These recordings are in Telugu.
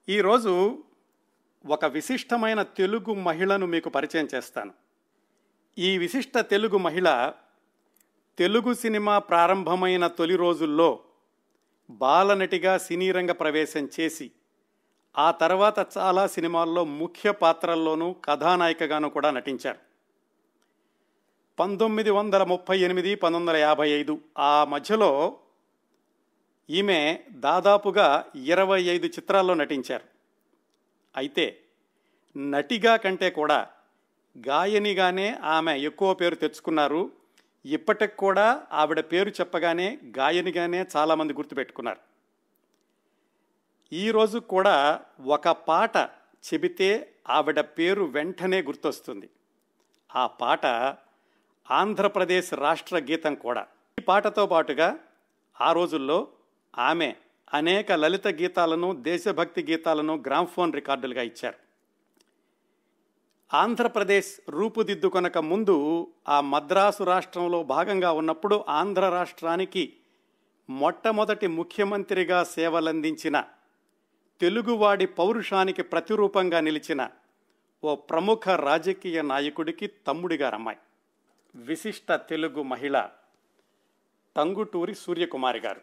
ఈరోజు ఒక విశిష్టమైన తెలుగు మహిళను మీకు పరిచయం చేస్తాను ఈ విశిష్ట తెలుగు మహిళ తెలుగు సినిమా ప్రారంభమైన తొలి రోజుల్లో బాలనటిగా సినీ రంగ ప్రవేశం చేసి ఆ తర్వాత చాలా సినిమాల్లో ముఖ్య పాత్రల్లోనూ కథానాయికగాను కూడా నటించారు పంతొమ్మిది వందల ముప్పై ఎనిమిది పంతొమ్మిది వందల యాభై ఐదు ఆ మధ్యలో ఈమె దాదాపుగా ఇరవై ఐదు చిత్రాల్లో నటించారు అయితే నటిగా కంటే కూడా గాయనిగానే ఆమె ఎక్కువ పేరు తెచ్చుకున్నారు ఇప్పటికి కూడా ఆవిడ పేరు చెప్పగానే గాయనిగానే చాలామంది గుర్తుపెట్టుకున్నారు ఈరోజు కూడా ఒక పాట చెబితే ఆవిడ పేరు వెంటనే గుర్తొస్తుంది ఆ పాట ఆంధ్రప్రదేశ్ రాష్ట్ర గీతం కూడా ఈ పాటతో పాటుగా ఆ రోజుల్లో ఆమె అనేక లలిత గీతాలను దేశభక్తి గీతాలను గ్రామ్ఫోన్ రికార్డులుగా ఇచ్చారు ఆంధ్రప్రదేశ్ రూపుదిద్దుకొనక ముందు ఆ మద్రాసు రాష్ట్రంలో భాగంగా ఉన్నప్పుడు ఆంధ్ర రాష్ట్రానికి మొట్టమొదటి ముఖ్యమంత్రిగా సేవలందించిన తెలుగువాడి పౌరుషానికి ప్రతిరూపంగా నిలిచిన ఓ ప్రముఖ రాజకీయ నాయకుడికి తమ్ముడిగారమ్మాయి విశిష్ట తెలుగు మహిళ టంగుటూరి సూర్యకుమారి గారు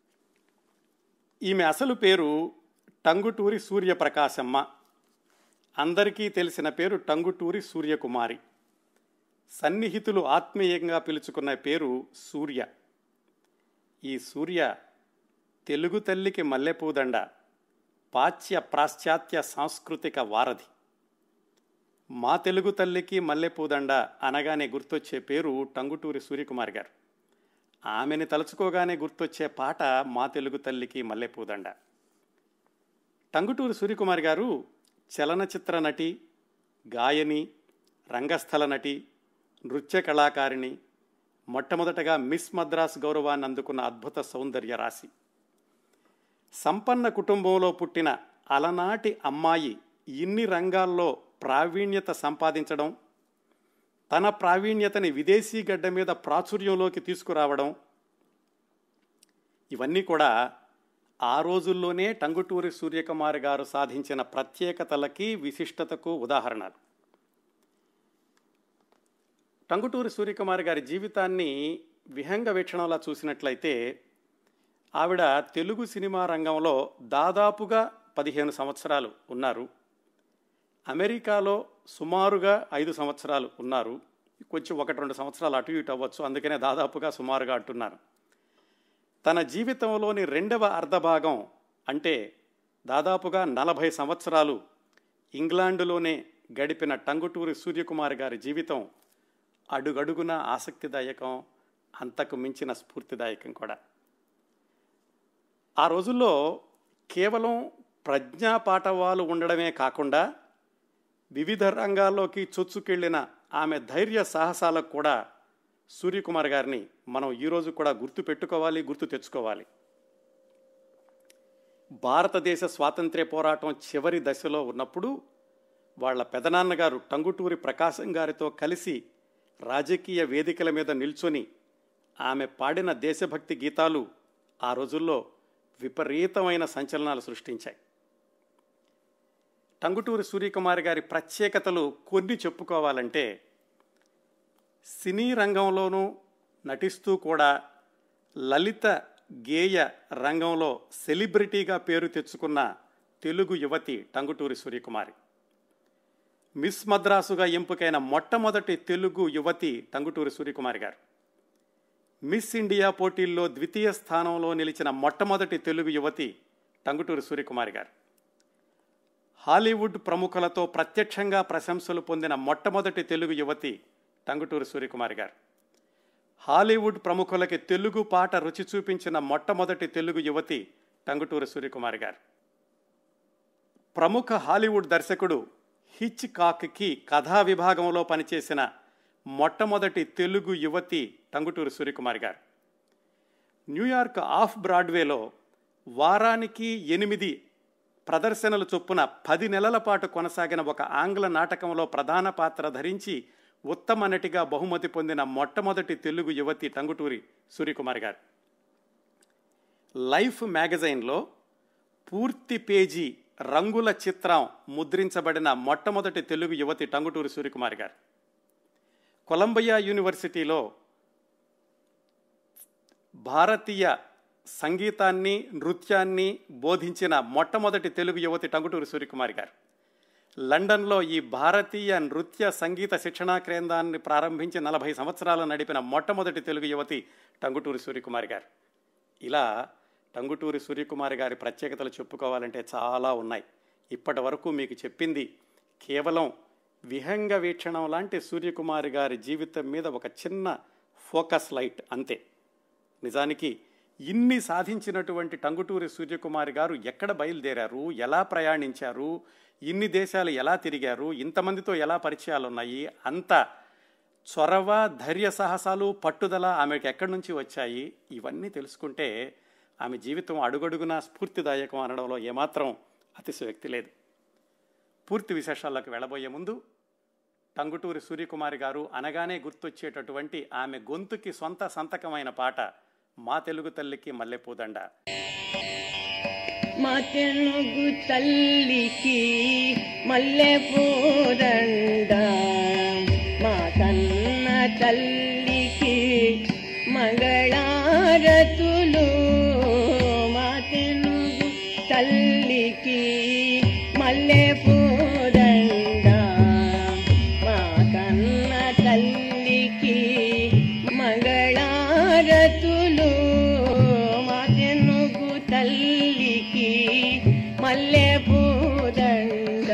ఈమె అసలు పేరు టంగుటూరి సూర్యప్రకాశమ్మ అందరికీ తెలిసిన పేరు టంగుటూరి సూర్యకుమారి సన్నిహితులు ఆత్మీయంగా పిలుచుకున్న పేరు సూర్య ఈ సూర్య తెలుగు తల్లికి మల్లెపూదండ పాశ్చ్య పాశ్చాత్య సాంస్కృతిక వారధి మా తెలుగు తల్లికి మల్లెపూదండ అనగానే గుర్తొచ్చే పేరు టంగుటూరి సూర్యకుమార్ గారు ఆమెని తలుచుకోగానే గుర్తొచ్చే పాట మా తెలుగు తల్లికి మల్లెపూదండ టంగుటూరి సూర్యకుమార్ గారు చలనచిత్ర నటి గాయని రంగస్థల నటి నృత్య కళాకారిణి మొట్టమొదటగా మిస్ మద్రాస్ గౌరవాన్ని అందుకున్న అద్భుత సౌందర్య రాశి సంపన్న కుటుంబంలో పుట్టిన అలనాటి అమ్మాయి ఇన్ని రంగాల్లో ప్రావీణ్యత సంపాదించడం తన ప్రావీణ్యతని విదేశీ గడ్డ మీద ప్రాచుర్యంలోకి తీసుకురావడం ఇవన్నీ కూడా ఆ రోజుల్లోనే టంగుటూరి సూర్యకుమార్ గారు సాధించిన ప్రత్యేకతలకి విశిష్టతకు ఉదాహరణలు టంగుటూరి సూర్యకుమార్ గారి జీవితాన్ని విహంగ వీక్షణలా చూసినట్లయితే ఆవిడ తెలుగు సినిమా రంగంలో దాదాపుగా పదిహేను సంవత్సరాలు ఉన్నారు అమెరికాలో సుమారుగా ఐదు సంవత్సరాలు ఉన్నారు కొంచెం ఒకటి రెండు సంవత్సరాలు అటు ఇటు అవ్వచ్చు అందుకనే దాదాపుగా సుమారుగా అంటున్నారు తన జీవితంలోని రెండవ అర్ధభాగం అంటే దాదాపుగా నలభై సంవత్సరాలు ఇంగ్లాండులోనే గడిపిన టంగుటూరి సూర్యకుమార్ గారి జీవితం అడుగడుగున ఆసక్తిదాయకం అంతకు మించిన స్ఫూర్తిదాయకం కూడా ఆ రోజుల్లో కేవలం ప్రజ్ఞాపాఠవాలు ఉండడమే కాకుండా వివిధ రంగాల్లోకి చొచ్చుకెళ్లిన ఆమె ధైర్య సాహసాలకు కూడా సూర్యకుమార్ గారిని మనం ఈరోజు కూడా గుర్తు పెట్టుకోవాలి గుర్తు తెచ్చుకోవాలి భారతదేశ స్వాతంత్ర్య పోరాటం చివరి దశలో ఉన్నప్పుడు వాళ్ళ పెదనాన్నగారు టంగుటూరి ప్రకాశం గారితో కలిసి రాజకీయ వేదికల మీద నిల్చొని ఆమె పాడిన దేశభక్తి గీతాలు ఆ రోజుల్లో విపరీతమైన సంచలనాలు సృష్టించాయి టంగుటూరి సూర్యకుమార్ గారి ప్రత్యేకతలు కొన్ని చెప్పుకోవాలంటే సినీ రంగంలోనూ నటిస్తూ కూడా లలిత గేయ రంగంలో సెలబ్రిటీగా పేరు తెచ్చుకున్న తెలుగు యువతి టంగుటూరి సూర్యకుమారి మిస్ మద్రాసుగా ఎంపికైన మొట్టమొదటి తెలుగు యువతి టంగుటూరి సూర్యకుమారి గారు మిస్ ఇండియా పోటీల్లో ద్వితీయ స్థానంలో నిలిచిన మొట్టమొదటి తెలుగు యువతి టంగుటూరి సూర్యకుమారి గారు హాలీవుడ్ ప్రముఖులతో ప్రత్యక్షంగా ప్రశంసలు పొందిన మొట్టమొదటి తెలుగు యువతి టంగుటూరి సూర్యకుమారి గారు హాలీవుడ్ ప్రముఖులకి తెలుగు పాట రుచి చూపించిన మొట్టమొదటి తెలుగు యువతి టంగుటూరి సూర్యకుమారి గారు ప్రముఖ హాలీవుడ్ దర్శకుడు హిచ్ కాక్కి కథా విభాగంలో పనిచేసిన మొట్టమొదటి తెలుగు యువతి టంగుటూరి సూర్యకుమారి గారు న్యూయార్క్ ఆఫ్ బ్రాడ్వేలో వారానికి ఎనిమిది ప్రదర్శనలు చొప్పున పది నెలల పాటు కొనసాగిన ఒక ఆంగ్ల నాటకంలో ప్రధాన పాత్ర ధరించి ఉత్తమ నటిగా బహుమతి పొందిన మొట్టమొదటి తెలుగు యువతి టంగుటూరి సూర్యకుమారి గారు లైఫ్ మ్యాగజైన్లో పూర్తి పేజీ రంగుల చిత్రం ముద్రించబడిన మొట్టమొదటి తెలుగు యువతి టంగుటూరి సూర్యకుమారి గారు కొలంబియా యూనివర్సిటీలో భారతీయ సంగీతాన్ని నృత్యాన్ని బోధించిన మొట్టమొదటి తెలుగు యువతి టంగుటూరి సూర్యకుమారి గారు లండన్లో ఈ భారతీయ నృత్య సంగీత శిక్షణా కేంద్రాన్ని ప్రారంభించి నలభై సంవత్సరాలు నడిపిన మొట్టమొదటి తెలుగు యువతి టంగుటూరి సూర్యకుమారి గారు ఇలా టంగుటూరి సూర్యకుమారి గారి ప్రత్యేకతలు చెప్పుకోవాలంటే చాలా ఉన్నాయి ఇప్పటి వరకు మీకు చెప్పింది కేవలం విహంగ వీక్షణం లాంటి సూర్యకుమారి గారి జీవితం మీద ఒక చిన్న ఫోకస్ లైట్ అంతే నిజానికి ఇన్ని సాధించినటువంటి టంగుటూరి సూర్యకుమారి గారు ఎక్కడ బయలుదేరారు ఎలా ప్రయాణించారు ఇన్ని దేశాలు ఎలా తిరిగారు ఇంతమందితో ఎలా పరిచయాలు ఉన్నాయి అంత చొరవ ధైర్య సాహసాలు పట్టుదల ఆమెకు ఎక్కడి నుంచి వచ్చాయి ఇవన్నీ తెలుసుకుంటే ఆమె జీవితం అడుగడుగునా స్ఫూర్తిదాయకం అనడంలో ఏమాత్రం అతిశయోక్తి లేదు పూర్తి విశేషాల్లోకి వెళ్ళబోయే ముందు టంగుటూరి సూర్యకుమారి గారు అనగానే గుర్తొచ్చేటటువంటి ఆమె గొంతుకి సొంత సంతకమైన పాట మా తెలుగు తల్లికి మల్లెపూదండ మా తెలుగు తల్లికి మల్లె పూదండ మా కన్న తల్లికి మంగళారతులు మా తెలుగు తల్లికి మల్లె పూదండ మా కన్న తల్లికి మంగళారతులు మా తెనుగు తల్లికి మల్లె పూదండ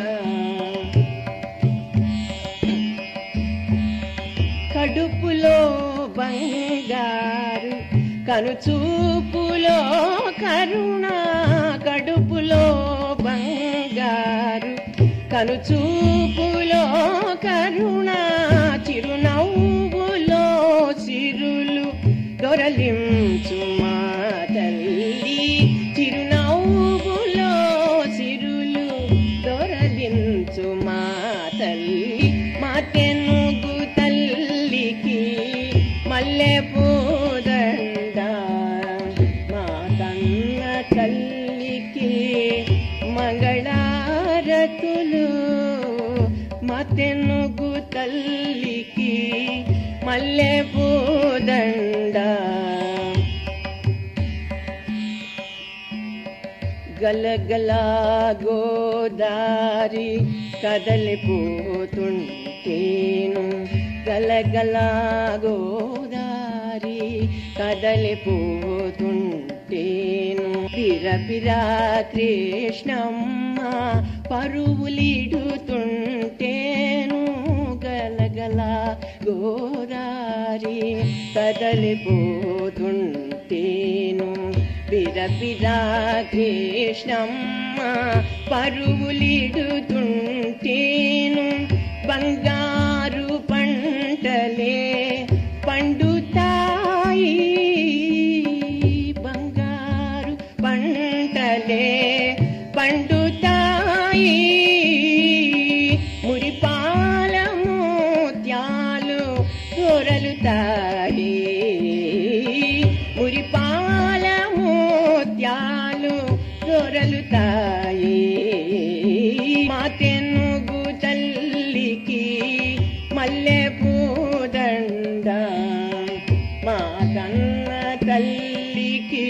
కడుపులో బంగారు కనుచూపులో కరుణ కడుపులో బంగారు కనుచూపులో కరుణ చిరునవ్వులో సిరులు దొరలించు మా తల్లి చిరునవ్వులో సిరులు దొరలించు మా తల్లి మా తెనుగు తల్లికి మల్లె పూదండ మా కన్న తల్లికి మంగళారతులు మా తెనుగు తల్లికి మల్లె పూదండ గలగల గోదారి కదలిపోతుంటేను గలగల గోదారి కదలిపోతుంటేను బిరబిరా కృష్ణమ్మ పరువులిడుతుంటేను గలగల గోదారి కదలిపోతుంటేను బిరబిరా కృష్ణమ్మ పరువులిడుతుంటేను బంగారు పంటలే పండుతాయి బంగారు పంటలే పండుతాయి మురిపాల మోత్యాలు దొరలుతాయి మురిపాల మోత్యాలు దొరలుతాయి మా తెనుగు తల్లికి మల్లె పూదండ మా కన్న తల్లికి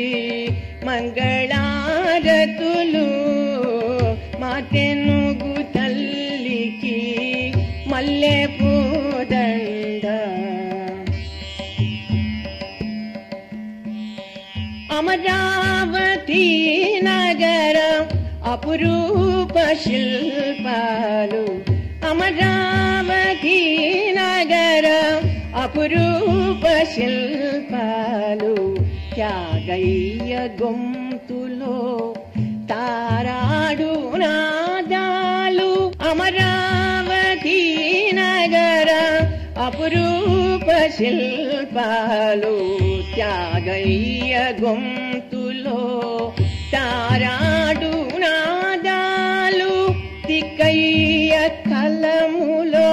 మంగళారతులు మా తెనుగు తల్లికి మల్లె పూదండ అమరావతి నగరం అపురూప శిల్పాలు అమరావతి నగరం అపురూప శిల్పాలు త్యాగయ్య గొంతులో తారాడు నాదాలు అమరావతి నగర అపురూప శిల్పాలు త్యాగయ్య గొంతులో తారాడు నాదాలు తిక్కయ్య కలములో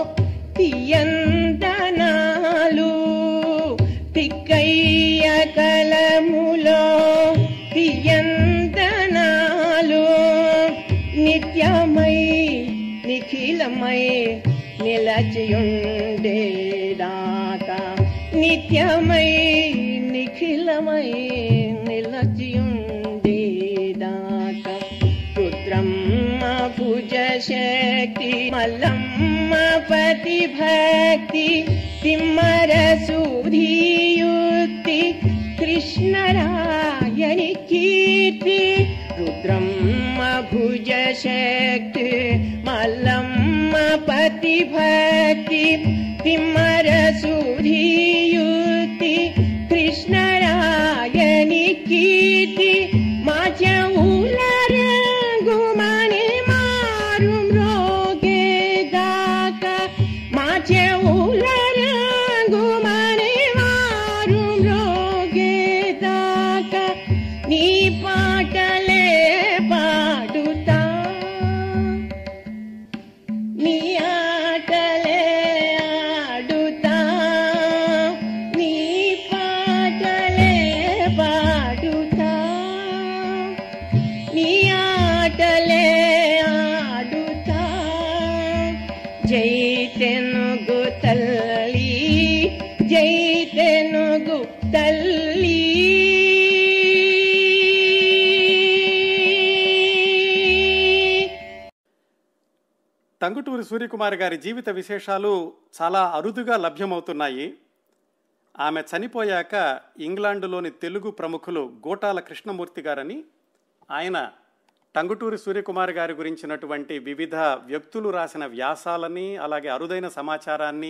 తీయందనాలు తిక్కయ్య కలములో తీయందనాలు నిత్యమై నిఖిలమై నిలచియుండేదాకా నిత్యమై నిఖిలమై నిలచియుండేదాకా రుద్రమ్మ భుజ శక్తి మల్లమ్మ పతి భక్తి తిమ్మర సుధీయుక్తి కృష్ణరాయణి కీర్తి రుద్రమ్మ భుజ శక్తి మల్లమ్మ పతి భక్తి తిమ్మర సుధీయుక్తి కృష్ణరాయణి కీర్తి माझ्या उलार गुमाने मारून रोगे दाका माझ्या उलार गुमाने मारून रोगे दाका नी पाटले पाडुता నీ ఆటలే ఆడుతా నీ పాటలే పాడుతా నీ ఆటలే ఆడుతా జై తెనుగు తల్లి జై తెనుగు తల్లి టంగుటూరి సూర్యకుమార్ గారి జీవిత విశేషాలు చాలా అరుదుగా లభ్యమవుతున్నాయి ఆమె చనిపోయాక ఇంగ్లాండులోని తెలుగు ప్రముఖులు గోటాల కృష్ణమూర్తి గారని ఆయన టంగుటూరి సూర్యకుమార్ గారి గురించినటువంటి వివిధ వ్యక్తులు రాసిన వ్యాసాలని అలాగే అరుదైన సమాచారాన్ని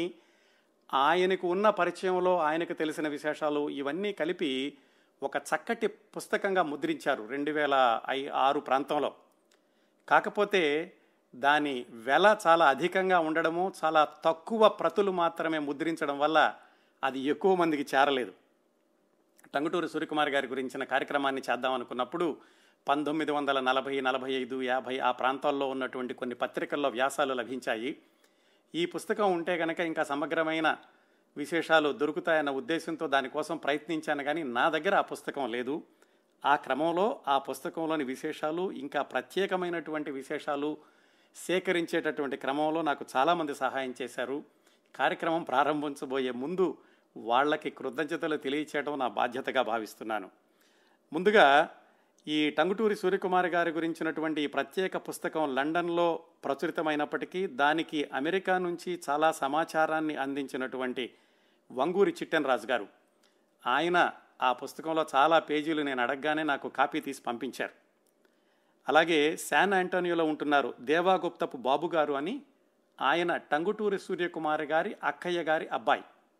ఆయనకు ఉన్న పరిచయంలో ఆయనకు తెలిసిన విశేషాలు ఇవన్నీ కలిపి ఒక చక్కటి పుస్తకంగా ముద్రించారు రెండు వేల ఐ ఆరు ప్రాంతంలో కాకపోతే దాని వెల చాలా అధికంగా ఉండడము చాలా తక్కువ ప్రతులు మాత్రమే ముద్రించడం వల్ల అది ఎక్కువ మందికి చేరలేదు టంగుటూరి సూర్యకుమార్ గారి గురించిన కార్యక్రమాన్ని చేద్దాం అనుకున్నప్పుడు పంతొమ్మిది వందల నలభై నలభై ఐదు యాభై ఆ ప్రాంతాల్లో ఉన్నటువంటి కొన్ని పత్రికల్లో వ్యాసాలు లభించాయి ఈ పుస్తకం ఉంటే గనక ఇంకా సమగ్రమైన విశేషాలు దొరుకుతాయన్న ఉద్దేశంతో దానికోసం ప్రయత్నించాను కానీ నా దగ్గర ఆ పుస్తకం లేదు ఆ క్రమంలో ఆ పుస్తకంలోని విశేషాలు ఇంకా ప్రత్యేకమైనటువంటి విశేషాలు సేకరించేటటువంటి క్రమంలో నాకు చాలామంది సహాయం చేశారు కార్యక్రమం ప్రారంభించబోయే ముందు వాళ్ళకి కృతజ్ఞతలు తెలియచేయడం నా బాధ్యతగా భావిస్తున్నాను ముందుగా ఈ టంగుటూరి సూర్యకుమార్ గారి గురించినటువంటి ఈ ప్రత్యేక పుస్తకం లండన్లో ప్రచురితమైనప్పటికీ దానికి అమెరికా నుంచి చాలా సమాచారాన్ని అందించినటువంటి వంగూరి చిట్టెన్ రాజు గారు ఆయన ఆ పుస్తకంలో చాలా పేజీలు నేను అడగగానే నాకు కాపీ తీసి పంపించారు అలాగే శాన్ ఆంటోనియోలో ఉంటున్నారు దేవాగుప్తపు బాబు గారు అని ఆయన టంగుటూరి సూర్యకుమార్ గారి అక్కయ్య గారి అబ్బాయి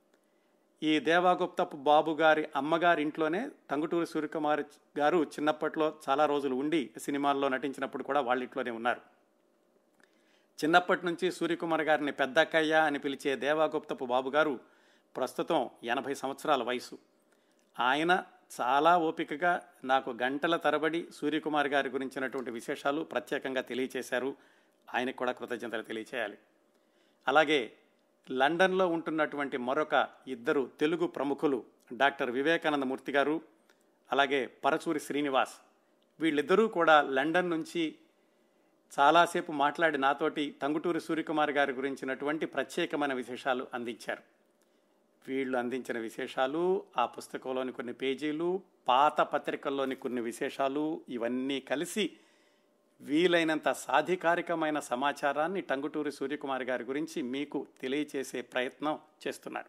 ఈ దేవాగుప్తపు బాబు గారి అమ్మగారి ఇంట్లోనే టంగుటూరి సూర్యకుమార్ గారు చిన్నప్పట్లో చాలా రోజులు ఉండి సినిమాల్లో నటించినప్పుడు కూడా వాళ్ళ ఇంట్లోనే ఉన్నారు చిన్నప్పటి నుంచి సూర్యకుమార్ గారిని పెద్దక్కయ్య అని పిలిచే దేవాగుప్తపు బాబు గారు ప్రస్తుతం ఎనభై సంవత్సరాల వయసు ఆయన చాలా ఓపికగా నాకు గంటల తరబడి సూర్యకుమార్ గారి గురించినటువంటి విశేషాలు ప్రత్యేకంగా తెలియచేశారు ఆయనకు కూడా కృతజ్ఞతలు తెలియచేయాలి అలాగే లండన్లో ఉంటున్నటువంటి మరొక ఇద్దరు తెలుగు ప్రముఖులు డాక్టర్ వివేకానంద మూర్తి గారు అలాగే పరచూరి శ్రీనివాస్ వీళ్ళిద్దరూ కూడా లండన్ నుంచి చాలాసేపు మాట్లాడి నాతోటి టంగుటూరి సూర్యకుమార్ గారి గురించినటువంటి ప్రత్యేకమైన విశేషాలు అందించారు వీళ్ళు అందించిన విశేషాలు ఆ పుస్తకంలోని కొన్ని పేజీలు పాత పత్రికల్లోని కొన్ని విశేషాలు ఇవన్నీ కలిసి వీలైనంత సాధికారికమైన సమాచారాన్ని టంగుటూరి సూర్యకుమార్ గారి గురించి మీకు తెలియచేసే ప్రయత్నం చేస్తున్నారు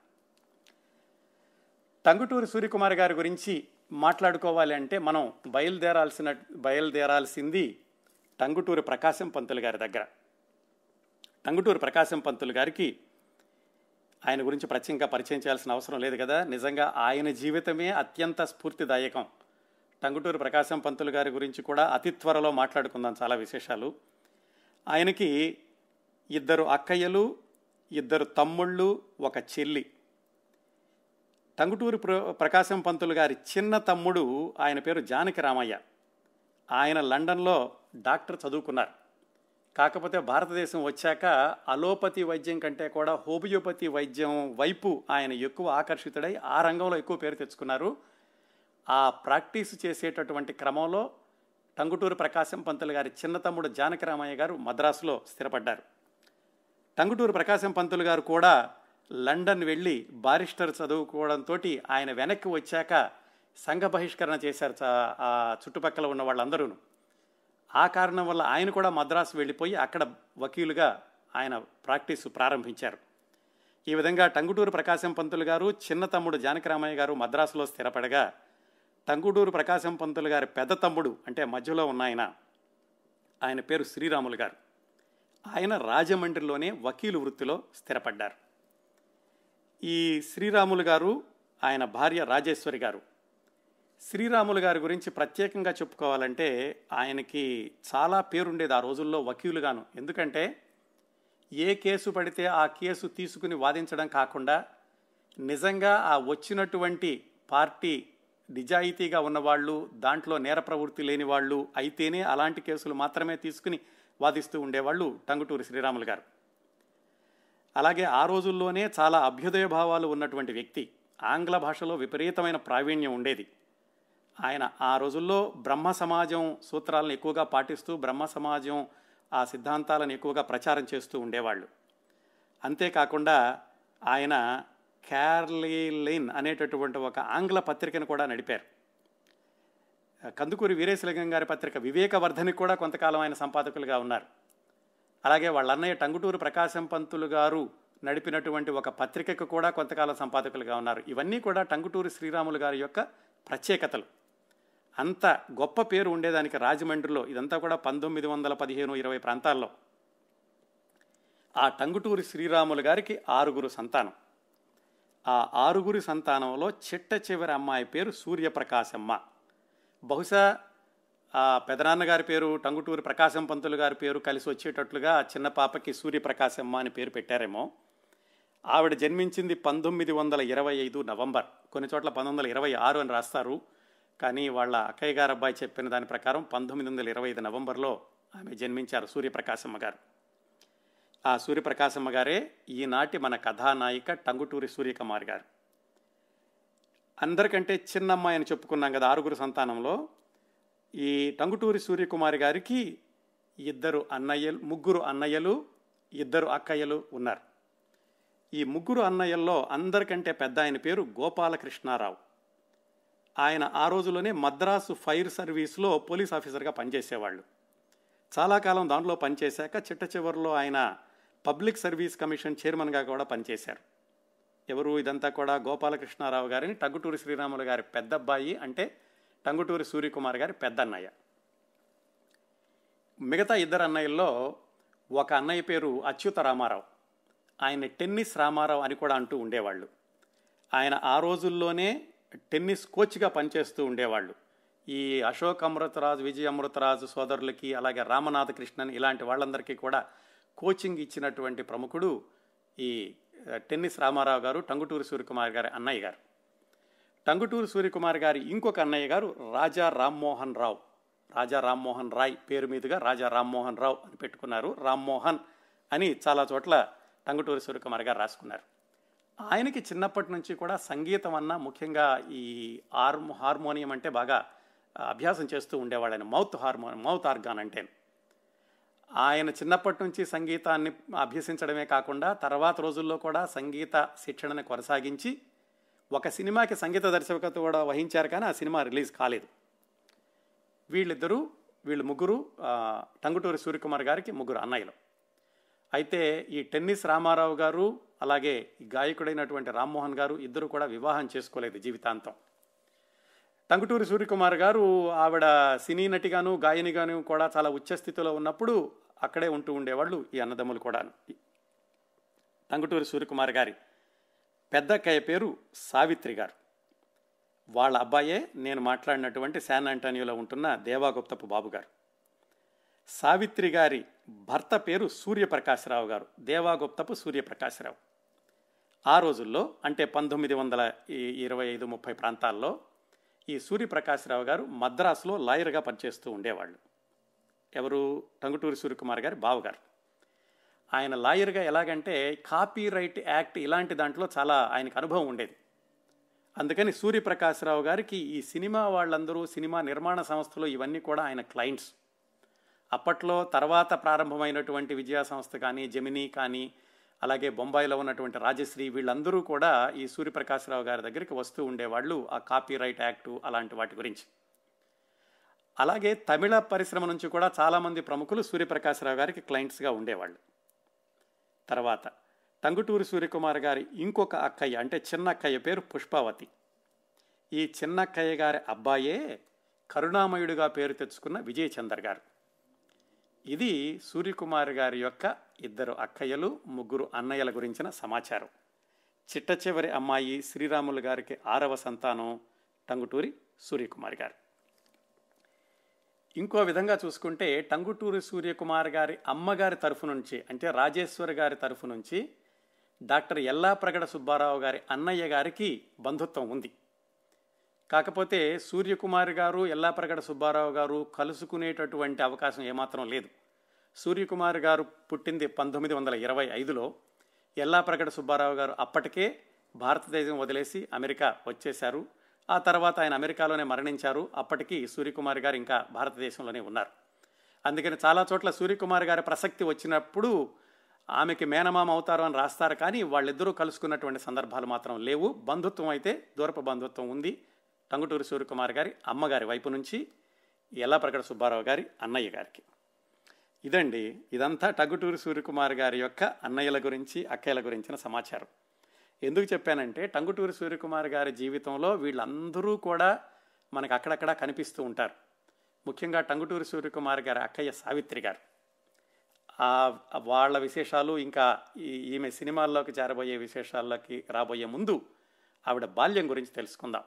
టంగుటూరి సూర్యకుమార్ గారి గురించి మాట్లాడుకోవాలి అంటే మనం బయలుదేరాల్సిన బయలుదేరాల్సింది టంగుటూరి ప్రకాశం పంతులు గారి దగ్గర టంగుటూరి ప్రకాశం పంతులు గారికి ఆయన గురించి ప్రత్యేకంగా పరిచయం చేయాల్సిన అవసరం లేదు కదా నిజంగా ఆయన జీవితమే అత్యంత స్ఫూర్తిదాయకం టంగుటూరి ప్రకాశం పంతులు గారి గురించి కూడా అతి త్వరలో మాట్లాడుకుందాం చాలా విశేషాలు ఆయనకి ఇద్దరు అక్కయ్యలు ఇద్దరు తమ్ముళ్ళు ఒక చెల్లి టంగుటూరి ప్ర ప్రకాశం పంతులు గారి చిన్న తమ్ముడు ఆయన పేరు జానకి రామయ్య ఆయన లండన్లో డాక్టర్ చదువుకున్నారు కాకపోతే భారతదేశం వచ్చాక అలోపతి వైద్యం కంటే కూడా హోమియోపతి వైద్యం వైపు ఆయన ఎక్కువ ఆకర్షితుడై ఆ రంగంలో ఎక్కువ పేరు తెచ్చుకున్నారు ఆ ప్రాక్టీస్ చేసేటటువంటి క్రమంలో టంగుటూరు ప్రకాశం పంతులు గారి చిన్న తమ్ముడు జానకిరామయ్య గారు మద్రాసులో స్థిరపడ్డారు టంగుటూరు ప్రకాశం పంతులు గారు కూడా లండన్ వెళ్ళి బారిస్టర్ చదువుకోవడంతో ఆయన వెనక్కి వచ్చాక సంఘ బహిష్కరణ చేశారు చ- ఆ చుట్టుపక్కల ఉన్న వాళ్ళందరూ ఆ కారణం వల్ల ఆయన కూడా మద్రాసు వెళ్ళిపోయి అక్కడ వకీలుగా ఆయన ప్రాక్టీస్ ప్రారంభించారు ఈ విధంగా టంగుటూరు ప్రకాశం పంతులు గారు చిన్న తమ్ముడు జానకిరామయ్య గారు మద్రాసులో స్థిరపడగా టంగుటూరు ప్రకాశం పంతులు గారి పెద్ద తమ్ముడు అంటే మధ్యలో ఉన్న ఆయన ఆయన పేరు శ్రీరాములు గారు ఆయన రాజమండ్రిలోనే వకీలు వృత్తిలో స్థిరపడ్డారు ఈ శ్రీరాములు గారు ఆయన భార్య రాజేశ్వరి గారు శ్రీరాములు గారి గురించి ప్రత్యేకంగా చెప్పుకోవాలంటే ఆయనకి చాలా పేరుండేది ఆ రోజుల్లో వకీలుగాను ఎందుకంటే ఏ కేసు పడితే ఆ కేసు తీసుకుని వాదించడం కాకుండా నిజంగా ఆ వచ్చినటువంటి పార్టీ నిజాయితీగా ఉన్నవాళ్ళు దాంట్లో నేర ప్రవృత్తి లేని వాళ్ళు అయితేనే అలాంటి కేసులు మాత్రమే తీసుకుని వాదిస్తూ ఉండేవాళ్ళు టంగుటూరి శ్రీరాములు గారు అలాగే ఆ రోజుల్లోనే చాలా అభ్యుదయ భావాలు ఉన్నటువంటి వ్యక్తి ఆంగ్ల భాషలో విపరీతమైన ప్రావీణ్యం ఉండేది ఆయన ఆ రోజుల్లో బ్రహ్మ సమాజం సూత్రాలను ఎక్కువగా పాటిస్తూ బ్రహ్మ సమాజం ఆ సిద్ధాంతాలను ఎక్కువగా ప్రచారం చేస్తూ ఉండేవాళ్ళు అంతేకాకుండా ఆయన క్యార్లీలిన్ అనేటటువంటి ఒక ఆంగ్ల పత్రికను కూడా నడిపారు కందుకూరి వీరేశలింగం గారి పత్రిక వివేకవర్ధని కూడా కొంతకాలం ఆయన సంపాదకులుగా ఉన్నారు అలాగే వాళ్ళ అన్నయ్య టంగుటూరు ప్రకాశం పంతులు గారు నడిపినటువంటి ఒక పత్రికకు కూడా కొంతకాలం సంపాదకులుగా ఉన్నారు ఇవన్నీ కూడా టంగుటూరి శ్రీరాములు గారి యొక్క ప్రత్యేకతలు అంత గొప్ప పేరు ఉండేదానికి రాజమండ్రిలో ఇదంతా కూడా పంతొమ్మిది వందల పదిహేను ఇరవై ప్రాంతాల్లో ఆ టంగుటూరి శ్రీరాములు గారికి ఆరుగురు సంతానం ఆ ఆరుగురి సంతానంలో చిట్ట చివరి అమ్మాయి పేరు సూర్యప్రకాశమ్మ బహుశా ఆ పెదనాన్నగారి పేరు టంగుటూరి ప్రకాశం పంతులు గారి పేరు కలిసి వచ్చేటట్లుగా ఆ చిన్న పాపకి సూర్యప్రకాశమ్మ అని పేరు పెట్టారేమో ఆవిడ జన్మించింది పంతొమ్మిది వందల ఇరవై ఐదు నవంబర్ కొన్ని చోట్ల పంతొమ్మిది వందల ఇరవై ఆరు అని రాస్తారు కానీ వాళ్ళ అక్కయ్య గారు అబ్బాయి చెప్పిన దాని ప్రకారం పంతొమ్మిది వందల ఇరవై ఐదు నవంబర్లో ఆమె జన్మించారు సూర్యప్రకాశమ్మ గారు ఆ సూర్యప్రకాశమ్మ గారే ఈనాటి మన కథానాయిక టంగుటూరి సూర్యకుమార్ గారు అందరికంటే చిన్న అమ్మాయి అని చెప్పుకున్నాం కదా ఆరుగురు సంతానంలో ఈ టంగుటూరి సూర్యకుమారి గారికి ఇద్దరు అన్నయ్యలు ముగ్గురు అన్నయ్యలు ఇద్దరు అక్కయ్యలు ఉన్నారు ఈ ముగ్గురు అన్నయ్యల్లో అందరికంటే పెద్ద ఆయన పేరు గోపాలకృష్ణారావు ఆయన ఆ రోజులోనే మద్రాసు ఫైర్ సర్వీస్లో పోలీస్ ఆఫీసర్గా పనిచేసేవాళ్ళు చాలా కాలం దాంట్లో పనిచేశాక చిట్ట చివరిలో ఆయన పబ్లిక్ సర్వీస్ కమిషన్ చైర్మన్గా కూడా పనిచేశారు ఎవరు ఇదంతా కూడా గోపాలకృష్ణారావు గారిని టంగుటూరి శ్రీరాములు గారి పెద్దబ్బాయి అంటే టంగుటూరి సూర్యకుమార్ గారి పెద్ద అన్నయ్య మిగతా ఇద్దరు అన్నయ్యల్లో ఒక అన్నయ్య పేరు అచ్యుత రామారావు ఆయన టెన్నిస్ రామారావు అని కూడా అంటూ ఉండేవాళ్ళు ఆయన ఆ రోజుల్లోనే టెన్నిస్ కోచ్గా పనిచేస్తూ ఉండేవాళ్ళు ఈ అశోక్ అమృతరాజు విజయ అమృతరాజు సోదరులకి అలాగే రామనాథ కృష్ణన్ ఇలాంటి వాళ్ళందరికీ కూడా కోచింగ్ ఇచ్చినటువంటి ప్రముఖుడు ఈ టెన్నిస్ రామారావు గారు టంగుటూరి సూర్యకుమార్ గారి అన్నయ్య గారు టంగుటూరి సూర్యకుమార్ గారి ఇంకొక అన్నయ్య గారు రాజా రామ్మోహన్ రావు రాజా రామ్మోహన్ రాయ్ పేరు మీదుగా రాజా రామ్మోహన్ రావు అని పెట్టుకున్నారు రామ్మోహన్ అని చాలా చోట్ల టంగుటూరి సూర్యకుమార్ గారు రాసుకున్నారు ఆయనకి చిన్నప్పటి నుంచి కూడా సంగీతం అన్న ముఖ్యంగా ఈ హార్మో హార్మోనియం అంటే బాగా అభ్యాసం చేస్తూ ఉండేవాడు ఆయన మౌత్ హార్మోనియం మౌత్ ఆర్గాన్ అంటే ఆయన చిన్నప్పటి నుంచి సంగీతాన్ని అభ్యసించడమే కాకుండా తర్వాత రోజుల్లో కూడా సంగీత శిక్షణని కొనసాగించి ఒక సినిమాకి సంగీత దర్శకత్వం కూడా వహించారు కానీ ఆ సినిమా రిలీజ్ కాలేదు వీళ్ళిద్దరూ వీళ్ళు ముగ్గురు ఆ, టంగుటూరి సూర్యకుమార్ గారికి ముగ్గురు అన్నయ్యలు అయితే ఈ టెన్నిస్ రామారావు గారు అలాగే ఈ గాయకుడైనటువంటి రామ్మోహన్ గారు ఇద్దరు కూడా వివాహం చేసుకోలేదు జీవితాంతం టంగుటూరి సూర్యకుమార్ గారు ఆవిడ సినీ నటిగాను గాయనిగాను కూడా చాలా ఉచ్చ స్థితిలో ఉన్నప్పుడు అక్కడే ఉంటూ ఉండేవాళ్ళు ఈ అన్నదమ్ములు కూడా టంగుటూరి సూర్యకుమార్ గారి పెద్దక్కయ్య పేరు సావిత్రి గారు వాళ్ళ అబ్బాయే నేను మాట్లాడినటువంటి శాన్ ఆంటోనియోలో ఉంటున్న దేవాగుప్తపు బాబు గారు సావిత్రి గారి భర్త పేరు సూర్యప్రకాశరావు గారు దేవాగుప్తపు సూర్యప్రకాశరావు ఆ రోజుల్లో అంటే పంతొమ్మిది వందల ఈ- ఇరవై ఐదు ముప్పై ప్రాంతాల్లో ఈ సూర్యప్రకాశరావు గారు మద్రాసులో లాయర్గా పనిచేస్తూ ఉండేవాళ్ళు ఎవరు టంగుటూరి సూర్యకుమార్ గారి బావగారు ఆయన లాయర్గా ఎలాగంటే కాపీ రైట్ యాక్ట్ ఇలాంటి దాంట్లో చాలా ఆయనకు అనుభవం ఉండేది అందుకని సూర్యప్రకాశ్రావు గారికి ఈ సినిమా వాళ్ళందరూ సినిమా నిర్మాణ సంస్థలు ఇవన్నీ కూడా ఆయన క్లయింట్స్ అప్పట్లో తర్వాత ప్రారంభమైనటువంటి విజయ సంస్థ కానీ జమినీ కానీ అలాగే బొంబాయిలో ఉన్నటువంటి రాజశ్రీ వీళ్ళందరూ కూడా ఈ సూర్యప్రకాశ్రావు గారి దగ్గరికి వస్తూ ఉండేవాళ్ళు ఆ కాపీ రైట్ యాక్టు అలాంటి వాటి గురించి అలాగే తమిళ పరిశ్రమ నుంచి కూడా చాలామంది ప్రముఖులు సూర్యప్రకాశ్రావు గారికి క్లయింట్స్గా ఉండేవాళ్ళు తర్వాత టంగుటూరి సూర్యకుమార్ గారి ఇంకొక అక్కయ్య అంటే చిన్న అక్కయ్య పేరు పుష్పావతి ఈ చిన్న అక్కయ్య గారి అబ్బాయే కరుణామయుడిగా పేరు తెచ్చుకున్న విజయ్ చందర్ గారు ఇది సూర్యకుమార్ గారి యొక్క ఇద్దరు అక్కయ్యలు ముగ్గురు అన్నయ్యల గురించిన సమాచారం చిట్ట చివరి అమ్మాయి శ్రీరాములు గారికి ఆరవ సంతానం టంగుటూరి సూర్యకుమార్ గారు ఇంకో విధంగా చూసుకుంటే టంగుటూరి సూర్యకుమార్ గారి అమ్మగారి తరఫు నుంచి అంటే రాజేశ్వరి గారి తరఫు నుంచి డాక్టర్ ఎల్లాప్రగడ సుబ్బారావు గారి అన్నయ్య గారికి బంధుత్వం ఉంది కాకపోతే సూర్యకుమార్ గారు ఎల్లాప్రగడ సుబ్బారావు గారు కలుసుకునేటటువంటి అవకాశం ఏమాత్రం లేదు సూర్యకుమార్ గారు పుట్టింది పంతొమ్మిది వందల ఇరవై ఐదులో ఎల్లాప్రగడ సుబ్బారావు గారు అప్పటికే భారతదేశం వదిలేసి అమెరికా వచ్చేశారు ఆ తర్వాత ఆయన అమెరికాలోనే మరణించారు అప్పటికి సూర్యకుమార్ గారు ఇంకా భారతదేశంలోనే ఉన్నారు అందుకని చాలా చోట్ల సూర్యకుమార్ గారి ప్రసక్తి వచ్చినప్పుడు ఆమెకి మేనమామ అవుతారు అని రాస్తారు కానీ వాళ్ళిద్దరూ కలుసుకున్నటువంటి సందర్భాలు మాత్రం లేవు బంధుత్వం అయితే దూరపు బంధుత్వం ఉంది టంగుటూరి సూర్యకుమార్ గారి అమ్మగారి వైపు నుంచి ఎల్లప్రగడ సుబ్బారావు గారి అన్నయ్య గారికి ఇదండి ఇదంతా టంగుటూరి సూర్యకుమార్ గారి యొక్క అన్నయ్యల గురించి అక్కయ్యల గురించిన సమాచారం ఎందుకు చెప్పానంటే టంగుటూరి సూర్యకుమార్ గారి జీవితంలో వీళ్ళందరూ కూడా మనకు అక్కడక్కడ కనిపిస్తూ ఉంటారు ముఖ్యంగా టంగుటూరి సూర్యకుమార్ గారి అక్కయ్య సావిత్రి గారు ఆ వాళ్ళ విశేషాలు ఇంకా ఈ ఈమె సినిమాల్లోకి చేరబోయే విశేషాల్లోకి రాబోయే ముందు ఆవిడ బాల్యం గురించి తెలుసుకుందాం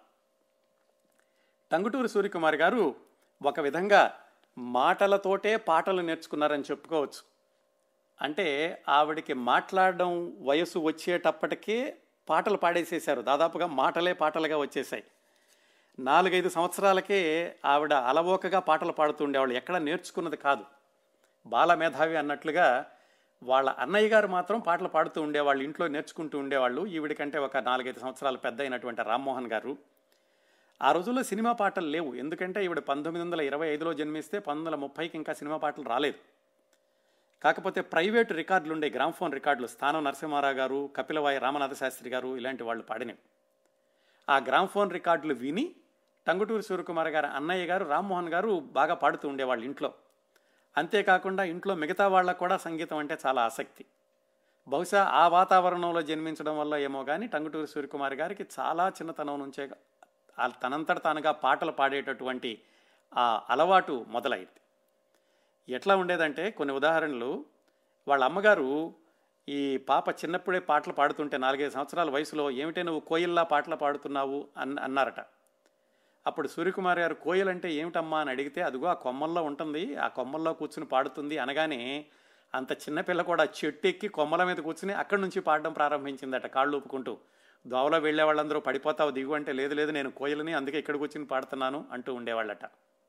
టంగుటూరి సూర్యకుమార్ గారు ఒక విధంగా మాటలతోటే పాటలు నేర్చుకున్నారని చెప్పుకోవచ్చు అంటే ఆవిడికి మాట్లాడడం వయసు వచ్చేటప్పటికే పాటలు పాడేసేశారు దాదాపుగా మాటలే పాటలుగా వచ్చేసాయి నాలుగైదు సంవత్సరాలకే ఆవిడ అలవోకగా పాటలు పాడుతూ ఉండేవాళ్ళు ఎక్కడ నేర్చుకున్నది కాదు బాల మేధావి అన్నట్లుగా వాళ్ళ అన్నయ్య గారు మాత్రం పాటలు పాడుతూ ఉండేవాళ్ళు ఇంట్లో నేర్చుకుంటూ ఉండేవాళ్ళు ఈవిడికంటే ఒక నాలుగైదు సంవత్సరాలు పెద్ద అయినటువంటి రామ్మోహన్ గారు ఆ రోజుల్లో సినిమా పాటలు లేవు ఎందుకంటే ఈవిడ పంతొమ్మిది వందల ఇరవై ఐదులో జన్మిస్తే పంతొమ్మిది వందల ముప్పైకి ఇంకా సినిమా పాటలు రాలేదు కాకపోతే ప్రైవేటు రికార్డులు ఉండే గ్రామ్ఫోన్ రికార్డులు స్థానం నరసింహారావు గారు కపిలవాయి రామనాథ శాస్త్రి గారు ఇలాంటి వాళ్ళు పాడినవి ఆ గ్రామ్ఫోన్ రికార్డులు విని టంగుటూరి సూర్యకుమార్ గారి అన్నయ్య గారు రామ్మోహన్ గారు బాగా పాడుతూ ఉండేవాళ్ళు ఇంట్లో అంతేకాకుండా ఇంట్లో మిగతా వాళ్ళకు కూడా సంగీతం అంటే చాలా ఆసక్తి బహుశా ఆ వాతావరణంలో జన్మించడం వల్ల ఏమో కానీ టంగుటూరి సూర్యకుమార్ గారికి చాలా చిన్నతనం నుంచే తనంతట తానుగా పాటలు పాడేటటువంటి ఆ అలవాటు మొదలైంది ఎట్లా ఉండేదంటే కొన్ని ఉదాహరణలు వాళ్ళ అమ్మగారు ఈ పాప చిన్నప్పుడే పాటలు పాడుతుంటే నాలుగైదు సంవత్సరాల వయసులో ఏమిటే నువ్వు కోయిల్లా పాటలు పాడుతున్నావు అన్ అన్నారట అప్పుడు సూర్యకుమార్ గారు కోయిల్ అంటే ఏమిటమ్మా అని అడిగితే అదిగో ఆ కొమ్మల్లో ఉంటుంది ఆ కొమ్మల్లో కూర్చుని పాడుతుంది అనగానే అంత చిన్నపిల్ల కూడా చెట్టు ఎక్కి కొమ్మల మీద కూర్చుని అక్కడి నుంచి పాడడం ప్రారంభించిందట కాళ్ళు ఊపుకుంటూ దోవలో వెళ్ళే వాళ్ళందరూ పడిపోతావు దిగు అంటే లేదు లేదు నేను కోయిలని అందుకే ఇక్కడ కూర్చుని పాడుతున్నాను అంటూ ఉండేవాళ్ళట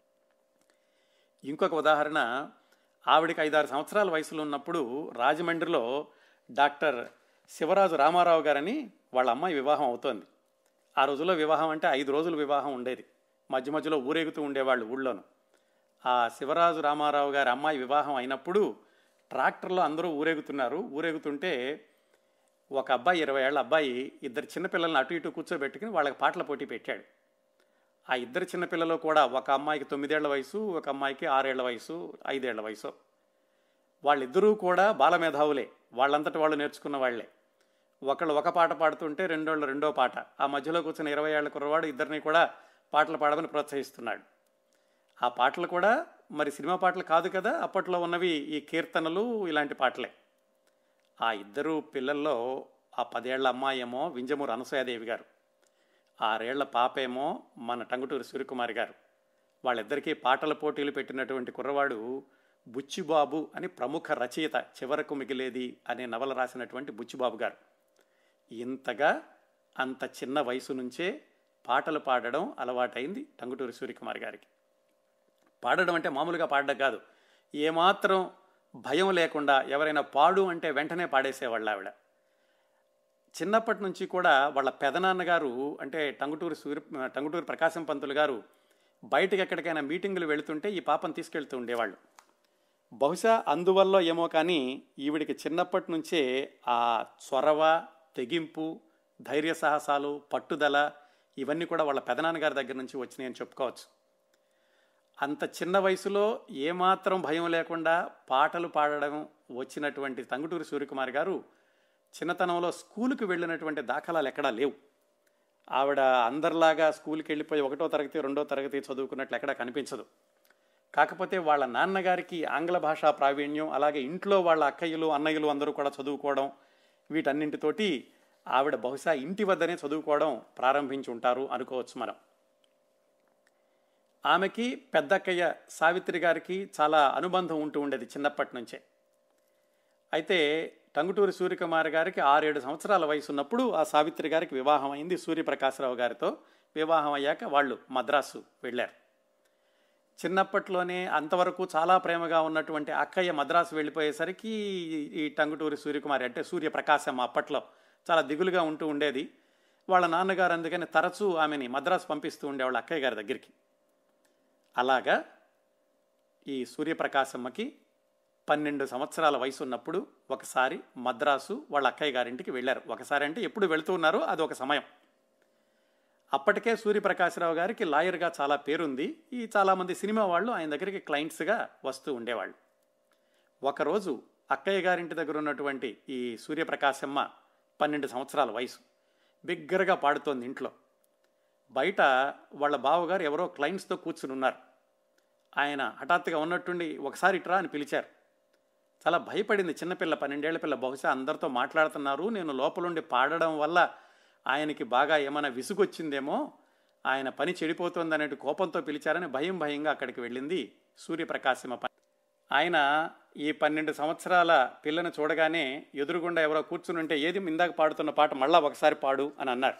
ఇంకొక ఉదాహరణ ఆవిడకి ఐదారు సంవత్సరాల వయసులో ఉన్నప్పుడు రాజమండ్రిలో డాక్టర్ శివరాజు రామారావు గారని వాళ్ళ అమ్మాయి వివాహం అవుతోంది ఆ రోజుల్లో వివాహం అంటే ఐదు రోజులు వివాహం ఉండేది మధ్య మధ్యలో ఊరేగుతూ ఉండేవాళ్ళు ఊళ్ళోను ఆ శివరాజు రామారావు గారి అమ్మాయి వివాహం అయినప్పుడు ట్రాక్టర్లో అందరూ ఊరేగుతున్నారు ఊరేగుతుంటే ఒక అబ్బాయి ఇరవై ఏళ్ళ అబ్బాయి ఇద్దరు చిన్నపిల్లల్ని అటు ఇటు కూర్చోబెట్టుకుని వాళ్ళకి పాటల పోటీ పెట్టాడు ఆ ఇద్దరు చిన్నపిల్లలు కూడా ఒక అమ్మాయికి తొమ్మిదేళ్ల వయసు ఒక అమ్మాయికి ఆరేళ్ల వయసు ఐదేళ్ల వయసు వాళ్ళిద్దరూ కూడా బాలమేధావులే వాళ్ళంతటి వాళ్ళు నేర్చుకున్న వాళ్లే ఒకళ్ళు ఒక పాట పాడుతుంటే రెండోళ్ళు రెండో పాట ఆ మధ్యలో కూర్చున్న ఇరవై ఏళ్ళ కుర్రవాడు ఇద్దరిని కూడా పాటలు పాడమని ప్రోత్సహిస్తున్నాడు ఆ పాటలు కూడా మరి సినిమా పాటలు కాదు కదా అప్పట్లో ఉన్నవి ఈ కీర్తనలు ఇలాంటి పాటలే ఆ ఇద్దరు పిల్లల్లో ఆ పదేళ్ల అమ్మాయి ఏమో వింజమూరు అనసూయాదేవి గారు ఆరేళ్ల పాపేమో మన టంగుటూరి సూర్యకుమారి గారు వాళ్ళిద్దరికీ పాటల పోటీలు పెట్టినటువంటి కుర్రవాడు బుచ్చిబాబు అని ప్రముఖ రచయిత చివరకు మిగిలేది అనే నవల రాసినటువంటి బుచ్చిబాబు గారు ఇంతగా అంత చిన్న వయసు నుంచే పాటలు పాడడం అలవాటైంది టంగుటూరి సూర్యకుమార్ గారికి పాడడం అంటే మామూలుగా పాడడం కాదు ఏమాత్రం భయం లేకుండా ఎవరైనా పాడు అంటే వెంటనే పాడేసేవాళ్ళు ఆవిడ చిన్నప్పటి నుంచి కూడా వాళ్ళ పెదనాన్నగారు అంటే టంగుటూరి సూర్య టంగుటూరి ప్రకాశం పంతులు గారు బయటకు ఎక్కడికైనా మీటింగులు వెళుతుంటే ఈ పాపను తీసుకెళ్తూ ఉండేవాళ్ళు బహుశా అందువల్ల ఏమో కానీ ఈవిడికి చిన్నప్పటి నుంచే ఆ చొరవ తెగింపు ధైర్య సాహసాలు పట్టుదల ఇవన్నీ కూడా వాళ్ళ పెదనాన్నగారి దగ్గర నుంచి వచ్చినాయని చెప్పుకోవచ్చు అంత చిన్న వయసులో ఏమాత్రం భయం లేకుండా పాటలు పాడడం వచ్చినటువంటి తంగుటూరి సూర్యకుమార్ గారు చిన్నతనంలో స్కూలుకి వెళ్ళినటువంటి దాఖలాలు ఎక్కడా లేవు ఆవిడ అందరిలాగా స్కూల్కి వెళ్ళిపోయి ఒకటో తరగతి రెండో తరగతి చదువుకున్నట్లు ఎక్కడా కనిపించదు కాకపోతే వాళ్ళ నాన్నగారికి ఆంగ్ల భాషా ప్రావీణ్యం అలాగే ఇంట్లో వాళ్ళ అక్కయ్యలు అన్నయ్యలు అందరూ కూడా చదువుకోవడం వీటన్నింటితోటి ఆవిడ బహుశా ఇంటి వద్దనే చదువుకోవడం ప్రారంభించి ఉంటారు అనుకోవచ్చు మనం ఆమెకి పెద్దక్కయ్య సావిత్రి గారికి చాలా అనుబంధం ఉంటూ ఉండేది చిన్నప్పటి నుంచే అయితే టంగుటూరి సూర్యకుమార్ గారికి ఆరేడు సంవత్సరాల వయసు ఉన్నప్పుడు ఆ సావిత్రి గారికి వివాహం అయింది సూర్యప్రకాశరావు గారితో వివాహం అయ్యాక వాళ్ళు మద్రాసు వెళ్ళారు చిన్నప్పట్లోనే అంతవరకు చాలా ప్రేమగా ఉన్నటువంటి అక్కయ్య మద్రాసు వెళ్ళిపోయేసరికి ఈ టంగుటూరి సూర్యకుమారి అంటే సూర్యప్రకాశం అప్పట్లో చాలా దిగులుగా ఉంటూ ఉండేది వాళ్ళ నాన్నగారు అందుకని తరచూ ఆమెని మద్రాసు పంపిస్తూ ఉండేవాళ్ళ అక్కయ్య గారి దగ్గరికి అలాగా ఈ సూర్యప్రకాశమ్మకి పన్నెండు సంవత్సరాల వయసు ఉన్నప్పుడు ఒకసారి మద్రాసు వాళ్ళ అక్కయ్య గారింటికి వెళ్ళారు ఒకసారి అంటే ఎప్పుడు వెళుతూ ఉన్నారో అది ఒక సమయం అప్పటికే సూర్యప్రకాశరావు గారికి లాయర్గా చాలా పేరుంది ఈ చాలామంది సినిమా వాళ్ళు ఆయన దగ్గరికి క్లయింట్స్గా వస్తూ ఉండేవాళ్ళు ఒకరోజు అక్కయ్య గారింటి దగ్గర ఉన్నటువంటి ఈ సూర్యప్రకాశమ్మ పన్నెండు సంవత్సరాల వయసు బిగ్గరగా పాడుతోంది ఇంట్లో బయట వాళ్ళ బావగారు ఎవరో క్లయింట్స్తో కూర్చుని ఉన్నారు ఆయన హఠాత్తుగా ఉన్నట్టుండి ఒకసారి ఇట్రా అని పిలిచారు చాలా భయపడింది చిన్నపిల్ల పన్నెండేళ్ల పిల్ల బహుశా అందరితో మాట్లాడుతున్నారు నేను లోపలుండి పాడడం వల్ల ఆయనకి బాగా ఏమైనా విసుగొచ్చిందేమో ఆయన పని చెడిపోతుంది అనే కోపంతో పిలిచారని భయం భయంగా అక్కడికి వెళ్ళింది సూర్యప్రకాశమ ప- ఆయన ఈ పన్నెండు సంవత్సరాల పిల్లను చూడగానే ఎదురుగుండా ఎవరో కూర్చుని ఉంటే ఏది ఇందాక పాడుతున్న పాట మళ్ళా ఒకసారి పాడు అని అన్నారు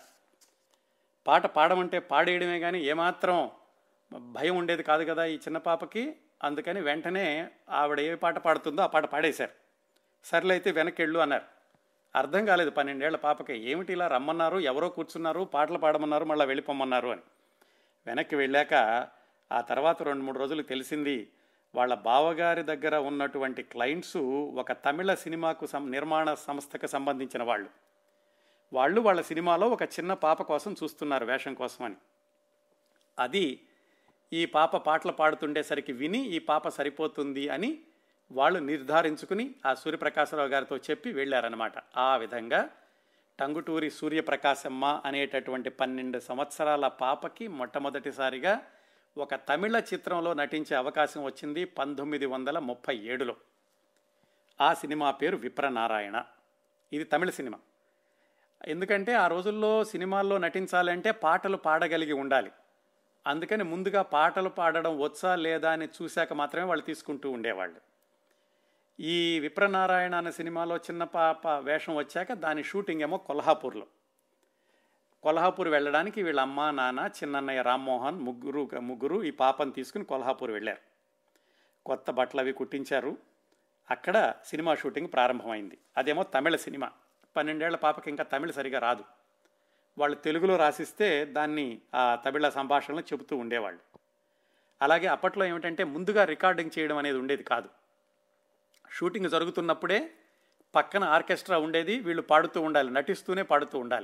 పాట పాడమంటే పాడేయడమే కానీ ఏమాత్రం భయం ఉండేది కాదు కదా ఈ చిన్న పాపకి అందుకని వెంటనే ఆవిడ ఏ పాట పాడుతుందో ఆ పాట పాడేశారు సర్లే అయితే వెనక్కి వెళ్ళు అన్నారు అర్థం కాలేదు పన్నెండేళ్ల పాపకి ఏమిటి ఇలా రమ్మన్నారు ఎవరో కూర్చున్నారు పాటలు పాడమన్నారు మళ్ళీ వెళ్ళిపోమన్నారు అని వెనక్కి వెళ్ళాక ఆ తర్వాత రెండు మూడు రోజులు తెలిసింది వాళ్ళ బావగారి దగ్గర ఉన్నటువంటి క్లయింట్స్ ఒక తమిళ సినిమాకు సం నిర్మాణ సంస్థకు సంబంధించిన వాళ్ళు వాళ్ళు వాళ్ళ సినిమాలో ఒక చిన్న పాప కోసం చూస్తున్నారు వేషం కోసం అని అది ఈ పాప పాటలు పాడుతుండేసరికి విని ఈ పాప సరిపోతుంది అని వాళ్ళు నిర్ధారించుకుని ఆ సూర్యప్రకాశరావు గారితో చెప్పి వెళ్ళారనమాట ఆ విధంగా టంగుటూరి సూర్యప్రకాశమ్మ అనేటటువంటి పన్నెండు సంవత్సరాల పాపకి మొట్టమొదటిసారిగా ఒక తమిళ చిత్రంలో నటించే అవకాశం వచ్చింది పంతొమ్మిది వందల ముప్పై ఏడులో ఆ సినిమా పేరు విప్రనారాయణ ఇది తమిళ సినిమా ఎందుకంటే ఆ రోజుల్లో సినిమాల్లో నటించాలంటే పాటలు పాడగలిగి ఉండాలి అందుకని ముందుగా పాటలు పాడడం వచ్చా లేదా అని చూశాక మాత్రమే వాళ్ళు తీసుకుంటూ ఉండేవాళ్ళు ఈ విప్రనారాయణ అనే సినిమాలో చిన్న పాప వేషం వచ్చాక దాని షూటింగ్ ఏమో కొల్హాపూర్లో కొల్హాపూర్ వెళ్ళడానికి వీళ్ళ అమ్మ నాన్న చిన్నన్నయ్య రామ్మోహన్ ముగ్గురు ముగ్గురు ఈ పాపను తీసుకుని కొల్హాపూర్ వెళ్ళారు కొత్త బట్టలు అవి కుట్టించారు అక్కడ సినిమా షూటింగ్ ప్రారంభమైంది అదేమో తమిళ సినిమా పన్నెండేళ్ల పాపకి ఇంకా తమిళ సరిగా రాదు వాళ్ళు తెలుగులో రాసిస్తే దాన్ని ఆ తమిళ సంభాషణలు చెబుతూ ఉండేవాళ్ళు అలాగే అప్పట్లో ఏమిటంటే ముందుగా రికార్డింగ్ చేయడం అనేది ఉండేది కాదు షూటింగ్ జరుగుతున్నప్పుడే పక్కన ఆర్కెస్ట్రా ఉండేది వీళ్ళు పాడుతూ ఉండాలి నటిస్తూనే పాడుతూ ఉండాలి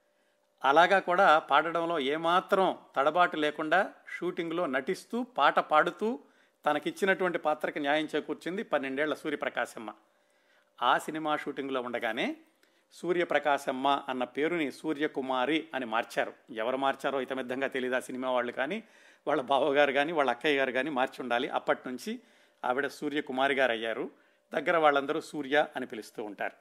అలాగా కూడా పాడడంలో ఏమాత్రం తడబాటు లేకుండా షూటింగ్లో నటిస్తూ పాట పాడుతూ తనకిచ్చినటువంటి పాత్రకి న్యాయం చేకూర్చింది పన్నెండేళ్ల సూర్యప్రకాశమ్మ ఆ సినిమా షూటింగ్లో ఉండగానే సూర్యప్రకాశమ్మ అన్న పేరుని సూర్యకుమారి అని మార్చారు ఎవరు మార్చారో ఇతమిద్దంగా తెలియదు ఆ సినిమా వాళ్ళు కానీ వాళ్ళ బావగారు కానీ వాళ్ళ అక్కయ్య గారు కానీ మార్చి ఉండాలి అప్పటి నుంచి ఆవిడ సూర్యకుమారి గారు అయ్యారు దగ్గర వాళ్ళందరూ సూర్య అని పిలుస్తూ ఉంటారు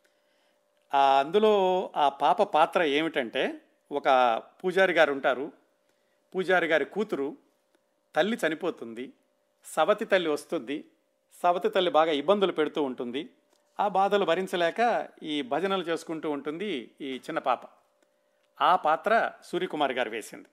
ఆ అందులో ఆ పాప పాత్ర ఏమిటంటే ఒక పూజారి గారు ఉంటారు పూజారి గారి కూతురు తల్లి చనిపోతుంది సవతి తల్లి వస్తుంది సవతి తల్లి బాగా ఇబ్బందులు పెడుతూ ఉంటుంది ఆ బాధలు భరించలేక ఈ భజనలు చేసుకుంటూ ఉంటుంది ఈ చిన్న పాప ఆ పాత్ర సూర్యకుమార్ గారు వేసింది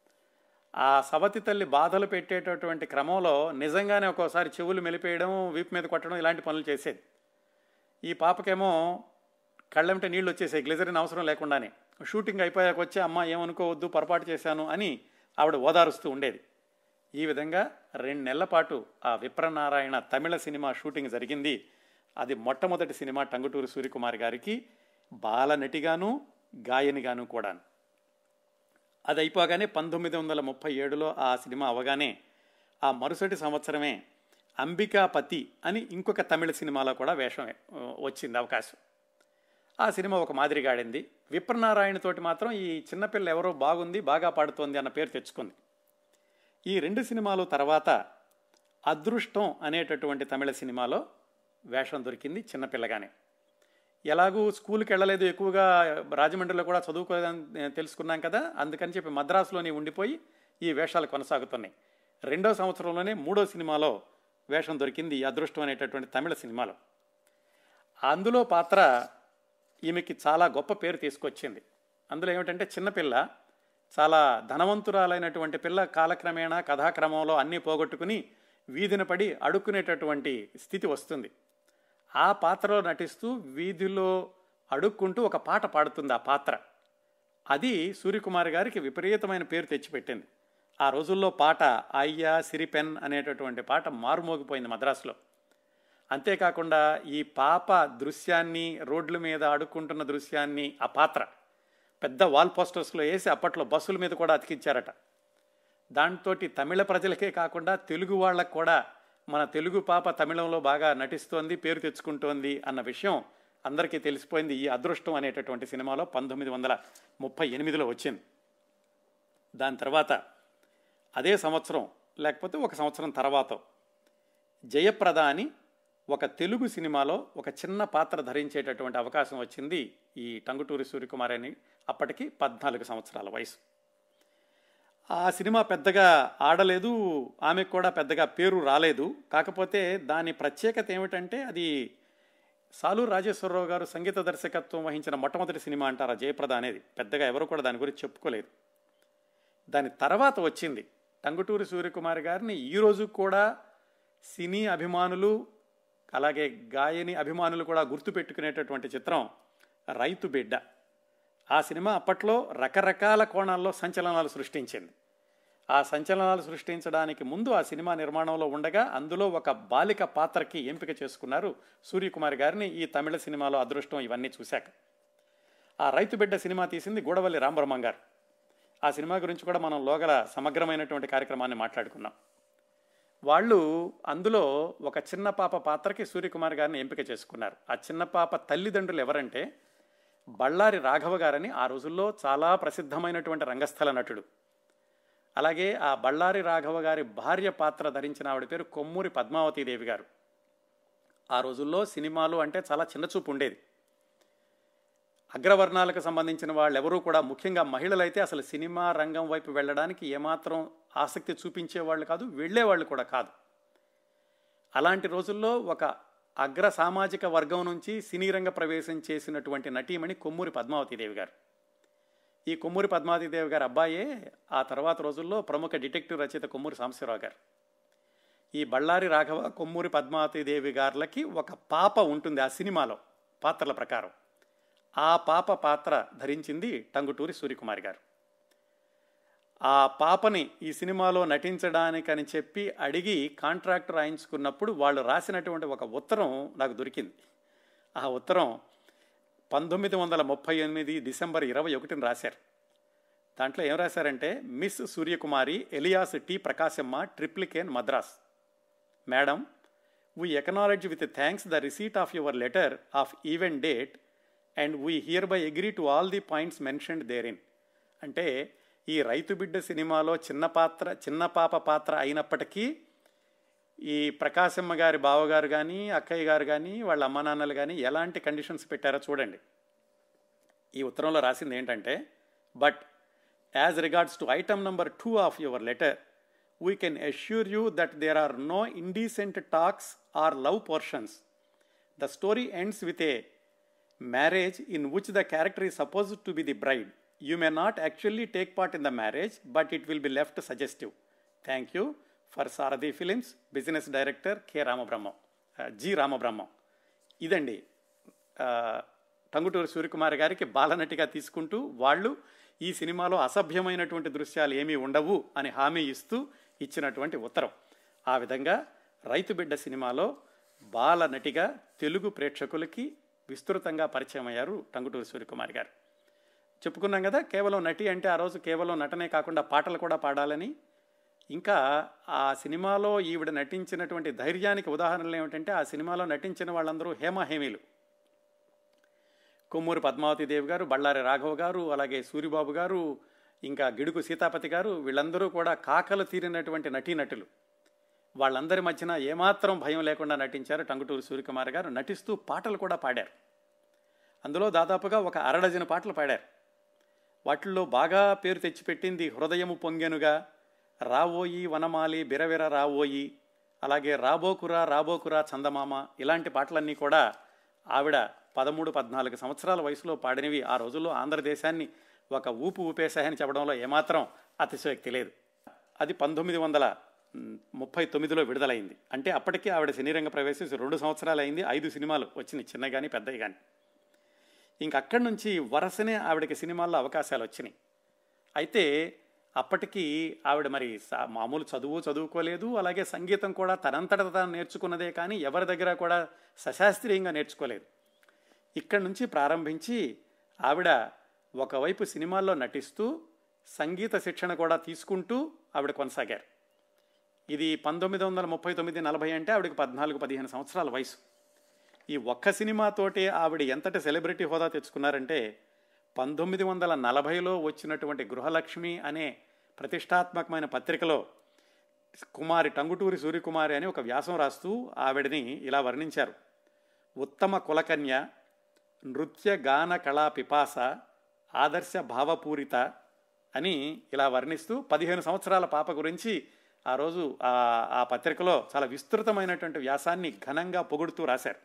ఆ సవతి తల్లి బాధలు పెట్టేటటువంటి క్రమంలో నిజంగానే ఒక్కోసారి చెవులు మెలిపేయడం వీపు మీద కొట్టడం ఇలాంటి పనులు చేసేది ఈ పాపకేమో కళ్ళంటే నీళ్ళు వచ్చేసాయి గ్లిజరిన్ అవసరం లేకుండానే షూటింగ్ అయిపోయాక వచ్చి అమ్మ ఏమనుకోవద్దు పొరపాటు చేశాను అని ఆవిడ ఓదారుస్తూ ఉండేది ఈ విధంగా రెండు నెలల పాటు ఆ విప్రనారాయణ తమిళ సినిమా షూటింగ్ జరిగింది అది మొట్టమొదటి సినిమా టంగుటూరి సూర్యకుమార్ గారికి బాల నటిగాను గాయనిగాను కూడాను అది అయిపోగానే పంతొమ్మిది వందల ముప్పై ఏడులో ఆ సినిమా అవగానే ఆ మరుసటి సంవత్సరమే అంబికాపతి అని ఇంకొక తమిళ సినిమాలో కూడా వేషం ఆ, వచ్చింది అవకాశం ఆ సినిమా ఒక మాదిరిగా ఆడింది విప్రనారాయణతోటి మాత్రం ఈ చిన్నపిల్ల ఎవరో బాగుంది బాగా పాడుతోంది అన్న పేరు తెచ్చుకుంది ఈ రెండు సినిమాలు తర్వాత అదృష్టం అనేటటువంటి తమిళ సినిమాలో వేషం దొరికింది చిన్నపిల్లగానే ఎలాగూ స్కూల్కి వెళ్ళలేదు ఎక్కువగా రాజమండ్రిలో కూడా చదువుకోలేదని తెలుసుకున్నాం కదా అందుకని చెప్పి మద్రాసులోనే ఉండిపోయి ఈ వేషాలు కొనసాగుతున్నాయి రెండో సంవత్సరంలోనే మూడో సినిమాలో వేషం దొరికింది ఈ అదృష్టం అనేటటువంటి తమిళ సినిమాలో అందులో పాత్ర ఈమెకి చాలా గొప్ప పేరు తీసుకొచ్చింది అందులో ఏమిటంటే చిన్నపిల్ల చాలా ధనవంతురాలైనటువంటి పిల్ల కాలక్రమేణా కథాక్రమంలో అన్నీ పోగొట్టుకుని వీధిన పడి అడుక్కునేటటువంటి స్థితి వస్తుంది ఆ పాత్రలో నటిస్తూ వీధిలో అడుక్కుంటూ ఒక పాట పాడుతుంది ఆ పాత్ర అది సూర్యకుమార్ గారికి విపరీతమైన పేరు తెచ్చిపెట్టింది ఆ రోజుల్లో పాట అయ్యా సిరిపెన్ అనేటటువంటి పాట మారుమోగిపోయింది మద్రాసులో అంతేకాకుండా ఈ పాప దృశ్యాన్ని రోడ్ల మీద అడుక్కుంటున్న దృశ్యాన్ని ఆ పాత్ర పెద్ద వాల్ పోస్టర్స్లో వేసి అప్పట్లో బస్సుల మీద కూడా అతికించారట దాంతో తమిళ ప్రజలకే కాకుండా తెలుగు వాళ్ళకు కూడా మన తెలుగు పాప తమిళంలో బాగా నటిస్తోంది పేరు తెచ్చుకుంటోంది అన్న విషయం అందరికీ తెలిసిపోయింది ఈ అదృష్టం అనేటటువంటి సినిమాలో పంతొమ్మిది వందల ముప్పై ఎనిమిదిలో వచ్చింది దాని తర్వాత అదే సంవత్సరం లేకపోతే ఒక సంవత్సరం తర్వాత జయప్రద అని ఒక తెలుగు సినిమాలో ఒక చిన్న పాత్ర ధరించేటటువంటి అవకాశం వచ్చింది ఈ టంగుటూరి సూర్యకుమార్ అని అప్పటికి పద్నాలుగు సంవత్సరాల వయసు ఆ సినిమా పెద్దగా ఆడలేదు ఆమెకు కూడా పెద్దగా పేరు రాలేదు కాకపోతే దాని ప్రత్యేకత ఏమిటంటే అది సాలు రాజేశ్వరరావు గారు సంగీత దర్శకత్వం వహించిన మొట్టమొదటి సినిమా అంటారు ఆ జయప్రద అనేది పెద్దగా ఎవరు కూడా దాని గురించి చెప్పుకోలేదు దాని తర్వాత వచ్చింది టంగుటూరి సూర్యకుమార్ గారిని ఈరోజు కూడా సినీ అభిమానులు అలాగే గాయని అభిమానులు కూడా గుర్తుపెట్టుకునేటటువంటి చిత్రం రైతు బిడ్డ ఆ సినిమా అప్పట్లో రకరకాల కోణాల్లో సంచలనాలు సృష్టించింది ఆ సంచలనాలు సృష్టించడానికి ముందు ఆ సినిమా నిర్మాణంలో ఉండగా అందులో ఒక బాలిక పాత్రకి ఎంపిక చేసుకున్నారు సూర్యకుమార్ గారిని ఈ తమిళ సినిమాలో అదృష్టం ఇవన్నీ చూశాక ఆ రైతు బిడ్డ సినిమా తీసింది గూడవల్లి రామబ్రహ్మం గారు ఆ సినిమా గురించి కూడా మనం లోగల సమగ్రమైనటువంటి కార్యక్రమాన్ని మాట్లాడుకున్నాం వాళ్ళు అందులో ఒక చిన్న పాప పాత్రకి సూర్యకుమార్ గారిని ఎంపిక చేసుకున్నారు ఆ చిన్న పాప తల్లిదండ్రులు ఎవరంటే బళ్ళారి రాఘవ గారని ఆ రోజుల్లో చాలా ప్రసిద్ధమైనటువంటి రంగస్థల నటుడు అలాగే ఆ బళ్ళారి రాఘవ గారి భార్య పాత్ర ధరించిన ఆవిడ పేరు కొమ్మూరి పద్మావతీదేవి గారు ఆ రోజుల్లో సినిమాలు అంటే చాలా చిన్నచూపు ఉండేది అగ్రవర్ణాలకు సంబంధించిన వాళ్ళు ఎవరూ కూడా ముఖ్యంగా మహిళలైతే అసలు సినిమా రంగం వైపు వెళ్ళడానికి ఏమాత్రం ఆసక్తి చూపించేవాళ్ళు కాదు వెళ్ళేవాళ్ళు కూడా కాదు అలాంటి రోజుల్లో ఒక అగ్ర సామాజిక వర్గం నుంచి సినీ రంగ ప్రవేశం చేసినటువంటి నటీమణి కొమ్మూరి పద్మావతీదేవి గారు ఈ కొమ్మూరి పద్మావతీదేవి గారు అబ్బాయే ఆ తర్వాత రోజుల్లో ప్రముఖ డిటెక్టివ్ రచయిత కొమ్మూరి సాంబశివరావు గారు ఈ బళ్ళారి రాఘవ కొమ్మూరి పద్మావతీదేవి గారులకి ఒక పాప ఉంటుంది ఆ సినిమాలో పాత్రల ప్రకారం ఆ పాప పాత్ర ధరించింది టంగుటూరి సూర్యకుమారి గారు ఆ పాపని ఈ సినిమాలో నటించడానికని చెప్పి అడిగి కాంట్రాక్ట్ రాయించుకున్నప్పుడు వాళ్ళు రాసినటువంటి ఒక ఉత్తరం నాకు దొరికింది ఆ ఉత్తరం పంతొమ్మిది వందల ముప్పై ఎనిమిది డిసెంబర్ ఇరవై ఒకటిని రాశారు దాంట్లో ఏం రాశారంటే miss Suryakumari alias T Prakashamma Triplicane Madras madam we acknowledge with thanks the receipt of your letter of event date and we hereby agree to all the points mentioned therein అంటే ఈ రైతు బిడ్డ సినిమాలో చిన్న పాత్ర చిన్న పాప పాత్ర అయినప్పటికీ ఈ ప్రకాశమ్మ గారి బావగారు కానీ అక్కయ్య గారు కానీ వాళ్ళ అమ్మ నాన్నలు కానీ ఎలాంటి కండిషన్స్ పెట్టారో చూడండి ఈ ఉత్తరంలో రాసింది ఏంటంటే but as regards to item number two of your letter we can assure you that there are no indecent talks or love portions the story ends with a marriage in which the character is supposed to be the bride. You may not actually take part in the marriage, but it will be left suggestive. Thank you for Saradi Films, Business Director K. Ramabrahmam, uh, G. Ramabrahmam. ఇదండి ఆ, టంగుటూరి సూర్యకుమార్ గారికి బాలనటిగా తీసుకుంటూ వాళ్ళు ఈ సినిమాలో అసభ్యమైనటువంటి దృశ్యాలు ఏమీ ఉండవు అని హామీ ఇస్తూ ఇచ్చినటువంటి ఉత్తరం ఆ విధంగా రైతు బిడ్డ సినిమాలో బాలనటిగా తెలుగు ప్రేక్షకులకి విస్తృతంగా పరిచయం అయ్యారు టంగుటూరి సూర్యకుమార్ గారు చెప్పుకున్నాం కదా కేవలం నటి అంటే ఆ రోజు కేవలం నటనే కాకుండా పాటలు కూడా పాడాలని ఇంకా ఆ సినిమాలో ఈవిడ నటించినటువంటి ధైర్యానికి ఉదాహరణలు ఏమిటంటే ఆ సినిమాలో నటించిన వాళ్ళందరూ హేమహేమీలు కొమ్మూరు పద్మావతి దేవి గారు బళ్ళారి రాఘవ గారు అలాగే సూరిబాబు గారు ఇంకా గిడుగు సీతాపతి గారు వీళ్ళందరూ కూడా కాకలు తీరినటువంటి నటీనటులు వాళ్ళందరి మధ్యన ఏమాత్రం భయం లేకుండా నటించారు టంగుటూరు సూర్యకుమార్ గారు నటిస్తూ పాటలు కూడా పాడారు అందులో దాదాపుగా ఒక అరడజన పాటలు పాడారు వాటిల్లో బాగా పేరు తెచ్చిపెట్టింది హృదయము పొంగెనుగా రావోయి వనమాలి బిరవిర రావోయి అలాగే రాబోకురా రాబోకురా చందమామ ఇలాంటి పాటలన్నీ కూడా ఆవిడ పదమూడు పద్నాలుగు సంవత్సరాల వయసులో పాడినవి ఆ రోజుల్లో ఆంధ్రదేశాన్ని ఒక ఊపు ఊపేశాయని చెప్పడంలో ఏమాత్రం అతిశయోక్తి లేదు అది పంతొమ్మిది వందల మ్, ముప్పై తొమ్మిదిలో విడుదలైంది అంటే అప్పటికే ఆవిడ సినీరంగ ప్రవేశించి రెండు సంవత్సరాలు అయింది ఐదు సినిమాలు వచ్చినాయి చిన్నవి కానీ పెద్దవి కానీ ఇంక అక్కడి నుంచి వరుసనే ఆవిడకి సినిమాల్లో అవకాశాలు వచ్చినాయి అయితే అప్పటికి ఆవిడ మరి సా- మామూలు చదువు చదువుకోలేదు అలాగే సంగీతం కూడా తనంతట తాను నేర్చుకున్నదే కానీ ఎవరి దగ్గర కూడా సశాస్త్రీయంగా నేర్చుకోలేదు ఇక్కడి నుంచి ప్రారంభించి ఆవిడ ఒకవైపు సినిమాల్లో నటిస్తూ సంగీత శిక్షణ కూడా తీసుకుంటూ ఆవిడ కొనసాగారు ఇది పంతొమ్మిది వందల ముప్పై తొమ్మిది నలభై అంటే ఆవిడకి పద్నాలుగు పదిహేను సంవత్సరాల వయసు ఈ ఒక్క సినిమాతోటి ఆవిడ ఎంతటి సెలబ్రిటీ హోదా తెచ్చుకున్నారంటే పంతొమ్మిది వందల నలభైలో వచ్చినటువంటి గృహలక్ష్మి అనే ప్రతిష్టాత్మకమైన పత్రికలో కుమారి టంగుటూరి సూర్యకుమారి అని ఒక వ్యాసం రాస్తూ ఆవిడని ఇలా వర్ణించారు ఉత్తమ కులకన్య నృత్య గాన కళా పిపాస ఆదర్శ భావపూరిత అని ఇలా వర్ణిస్తూ పదిహేను సంవత్సరాల పాప గురించి ఆ రోజు ఆ ఆ పత్రికలో చాలా విస్తృతమైనటువంటి వ్యాసాన్ని ఘనంగా పొగుడుతూ రాశారు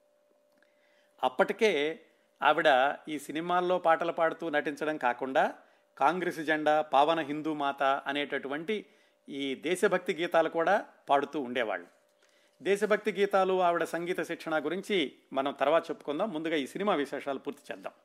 అప్పటికే ఆవిడ ఈ సినిమాల్లో పాటలు పాడుతూ నటించడం కాకుండా కాంగ్రెస్ జెండా పావన హిందూ మాత అనేటటువంటి ఈ దేశభక్తి గీతాలు కూడా పాడుతూ ఉండేవాళ్ళు దేశభక్తి గీతాలు ఆవిడ సంగీత శిక్షణ గురించి మనం తర్వాత చెప్పుకుందాం ముందుగా ఈ సినిమా విశేషాలు పూర్తి చేద్దాం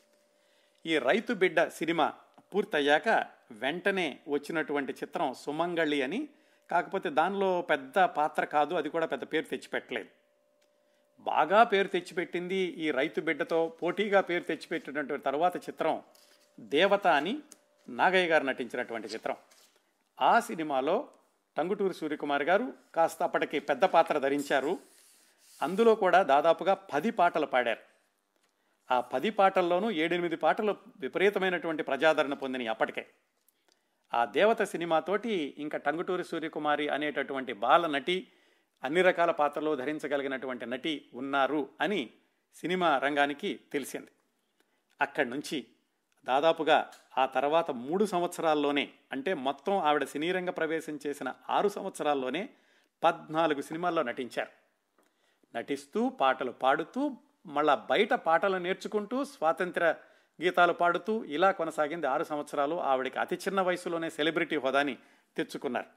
ఈ రైతు బిడ్డ సినిమా పూర్తయ్యాక వెంటనే వచ్చినటువంటి చిత్రం సుమంగళి అని కాకపోతే దానిలో పెద్ద పాత్ర కాదు అది కూడా పెద్ద పేరు తెచ్చిపెట్టలేదు బాగా పేరు తెచ్చిపెట్టింది ఈ రైతు బిడ్డతో పోటీగా పేరు తెచ్చిపెట్టినటువంటి తర్వాత చిత్రం దేవత అని నాగయ్య గారు నటించినటువంటి చిత్రం ఆ సినిమాలో టంగుటూరి సూర్యకుమార్ గారు కాస్త అప్పటికి పెద్ద పాత్ర ధరించారు అందులో కూడా దాదాపుగా పది పాటలు పాడారు ఆ పది పాటల్లోనూ ఏడెనిమిది పాటలు విపరీతమైనటువంటి ప్రజాదరణ పొందినాయి అప్పటికే ఆ దేవత సినిమాతోటి ఇంకా టంగుటూరి సూర్యకుమారి అనేటటువంటి బాల నటి అన్ని రకాల పాత్రలు ధరించగలిగినటువంటి నటి ఉన్నారు అని సినిమా రంగానికి తెలిసింది అక్కడి నుంచి దాదాపుగా ఆ తర్వాత మూడు సంవత్సరాల్లోనే అంటే మొత్తం ఆవిడ సినీ రంగ ప్రవేశం చేసిన ఆరు సంవత్సరాల్లోనే పద్నాలుగు సినిమాల్లో నటించారు నటిస్తూ పాటలు పాడుతూ మళ్ళా బయట పాటలు నేర్చుకుంటూ స్వాతంత్ర గీతాలు పాడుతూ ఇలా కొనసాగింది ఆరు సంవత్సరాలు ఆవిడకి అతి చిన్న వయసులోనే సెలబ్రిటీ హోదాని తెచ్చుకున్నారు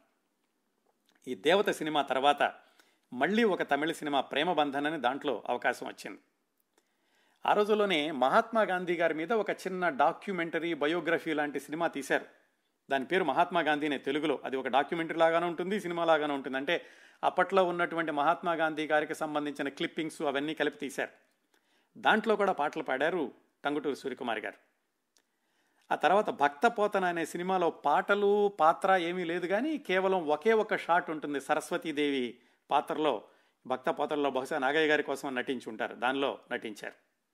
ఈ దేవత సినిమా తర్వాత మళ్ళీ ఒక తమిళ సినిమా ప్రేమ బంధన్ అని దాంట్లో అవకాశం వచ్చింది ఆ రోజుల్లోనే మహాత్మా గాంధీ గారి మీద ఒక చిన్న డాక్యుమెంటరీ బయోగ్రఫీ లాంటి సినిమా తీశారు దాని పేరు మహాత్మా గాంధీనే తెలుగులో అది ఒక డాక్యుమెంటరీ లాగానే ఉంటుంది సినిమా లాగానే ఉంటుంది అంటే అప్పట్లో ఉన్నటువంటి మహాత్మా గాంధీ గారికి సంబంధించిన క్లిప్పింగ్స్ అవన్నీ కలిపి తీశారు దాంట్లో కూడా పాటలు పాడారు టంగుటూరి సూర్యకుమార్ గారు ఆ తర్వాత భక్త పోతన అనే సినిమాలో పాటలు పాత్ర ఏమీ లేదు కానీ కేవలం ఒకే ఒక షాట్ ఉంటుంది సరస్వతీదేవి పాత్రలో భక్త పోతనలో బహుశా నాగయ్య గారి కోసం నటించి ఉంటారు దానిలో నటించారు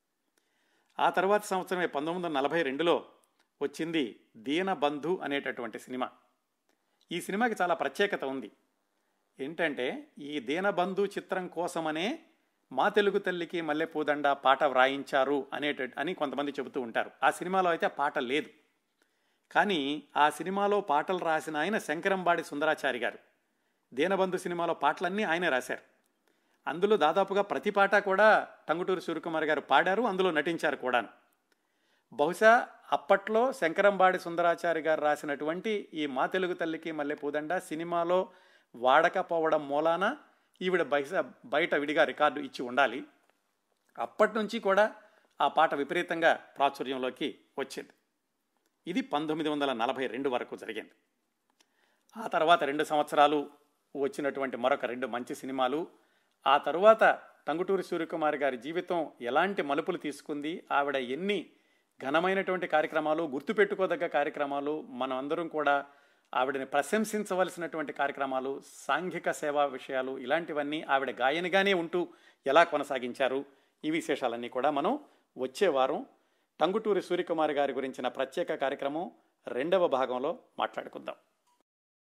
ఆ తర్వాత సంవత్సరమే పంతొమ్మిది వందల నలభై రెండులో వచ్చింది దీనబంధు అనేటటువంటి సినిమా ఈ సినిమాకి చాలా ప్రత్యేకత ఉంది ఏంటంటే ఈ దీనబంధు చిత్రం కోసమనే మా తెలుగు తల్లికి మల్లెపూదండ పాట వ్రాయించారు అనేట అని కొంతమంది చెబుతూ ఉంటారు ఆ సినిమాలో అయితే ఆ పాట లేదు కానీ ఆ సినిమాలో పాటలు రాసిన ఆయన శంకరంబాడి సుందరాచారి గారు దీనబంధు సినిమాలో పాటలన్నీ ఆయనే రాశారు అందులో దాదాపుగా ప్రతి పాట కూడా టంగుటూరి సూర్యకుమార్ గారు పాడారు అందులో నటించారు కూడాను బహుశా అప్పట్లో శంకరంబాడి సుందరాచారి గారు రాసినటువంటి ఈ మా తెలుగు తల్లికి మల్లె పూదండ సినిమాలో వాడకపోవడం మూలాన ఈవిడ బహుశా బయట విడిగా రికార్డు ఇచ్చి ఉండాలి అప్పటి నుంచి కూడా ఆ పాట విపరీతంగా ప్రాచుర్యంలోకి వచ్చింది ఇది పంతొమ్మిది వందల నలభై రెండు వరకు జరిగింది ఆ తర్వాత రెండు సంవత్సరాలు వచ్చినటువంటి మరొక రెండు మంచి సినిమాలు ఆ తరువాత టంగుటూరి సూర్యకుమార్ గారి జీవితం ఎలాంటి మలుపులు తీసుకుంది ఆవిడ ఎన్ని ఘనమైనటువంటి కార్యక్రమాలు గుర్తుపెట్టుకోదగ్గ కార్యక్రమాలు మనం అందరం కూడా ఆవిడని ప్రశంసించవలసినటువంటి కార్యక్రమాలు సాంఘిక సేవా విషయాలు ఇలాంటివన్నీ ఆవిడ గాయనిగానే ఉంటూ ఎలా కొనసాగించారు ఈ విశేషాలన్నీ కూడా మనం వచ్చే వారం టంగుటూరి సూర్యకుమార్ గారి గురించిన ప్రత్యేక కార్యక్రమం రెండవ భాగంలో మాట్లాడుకుందాం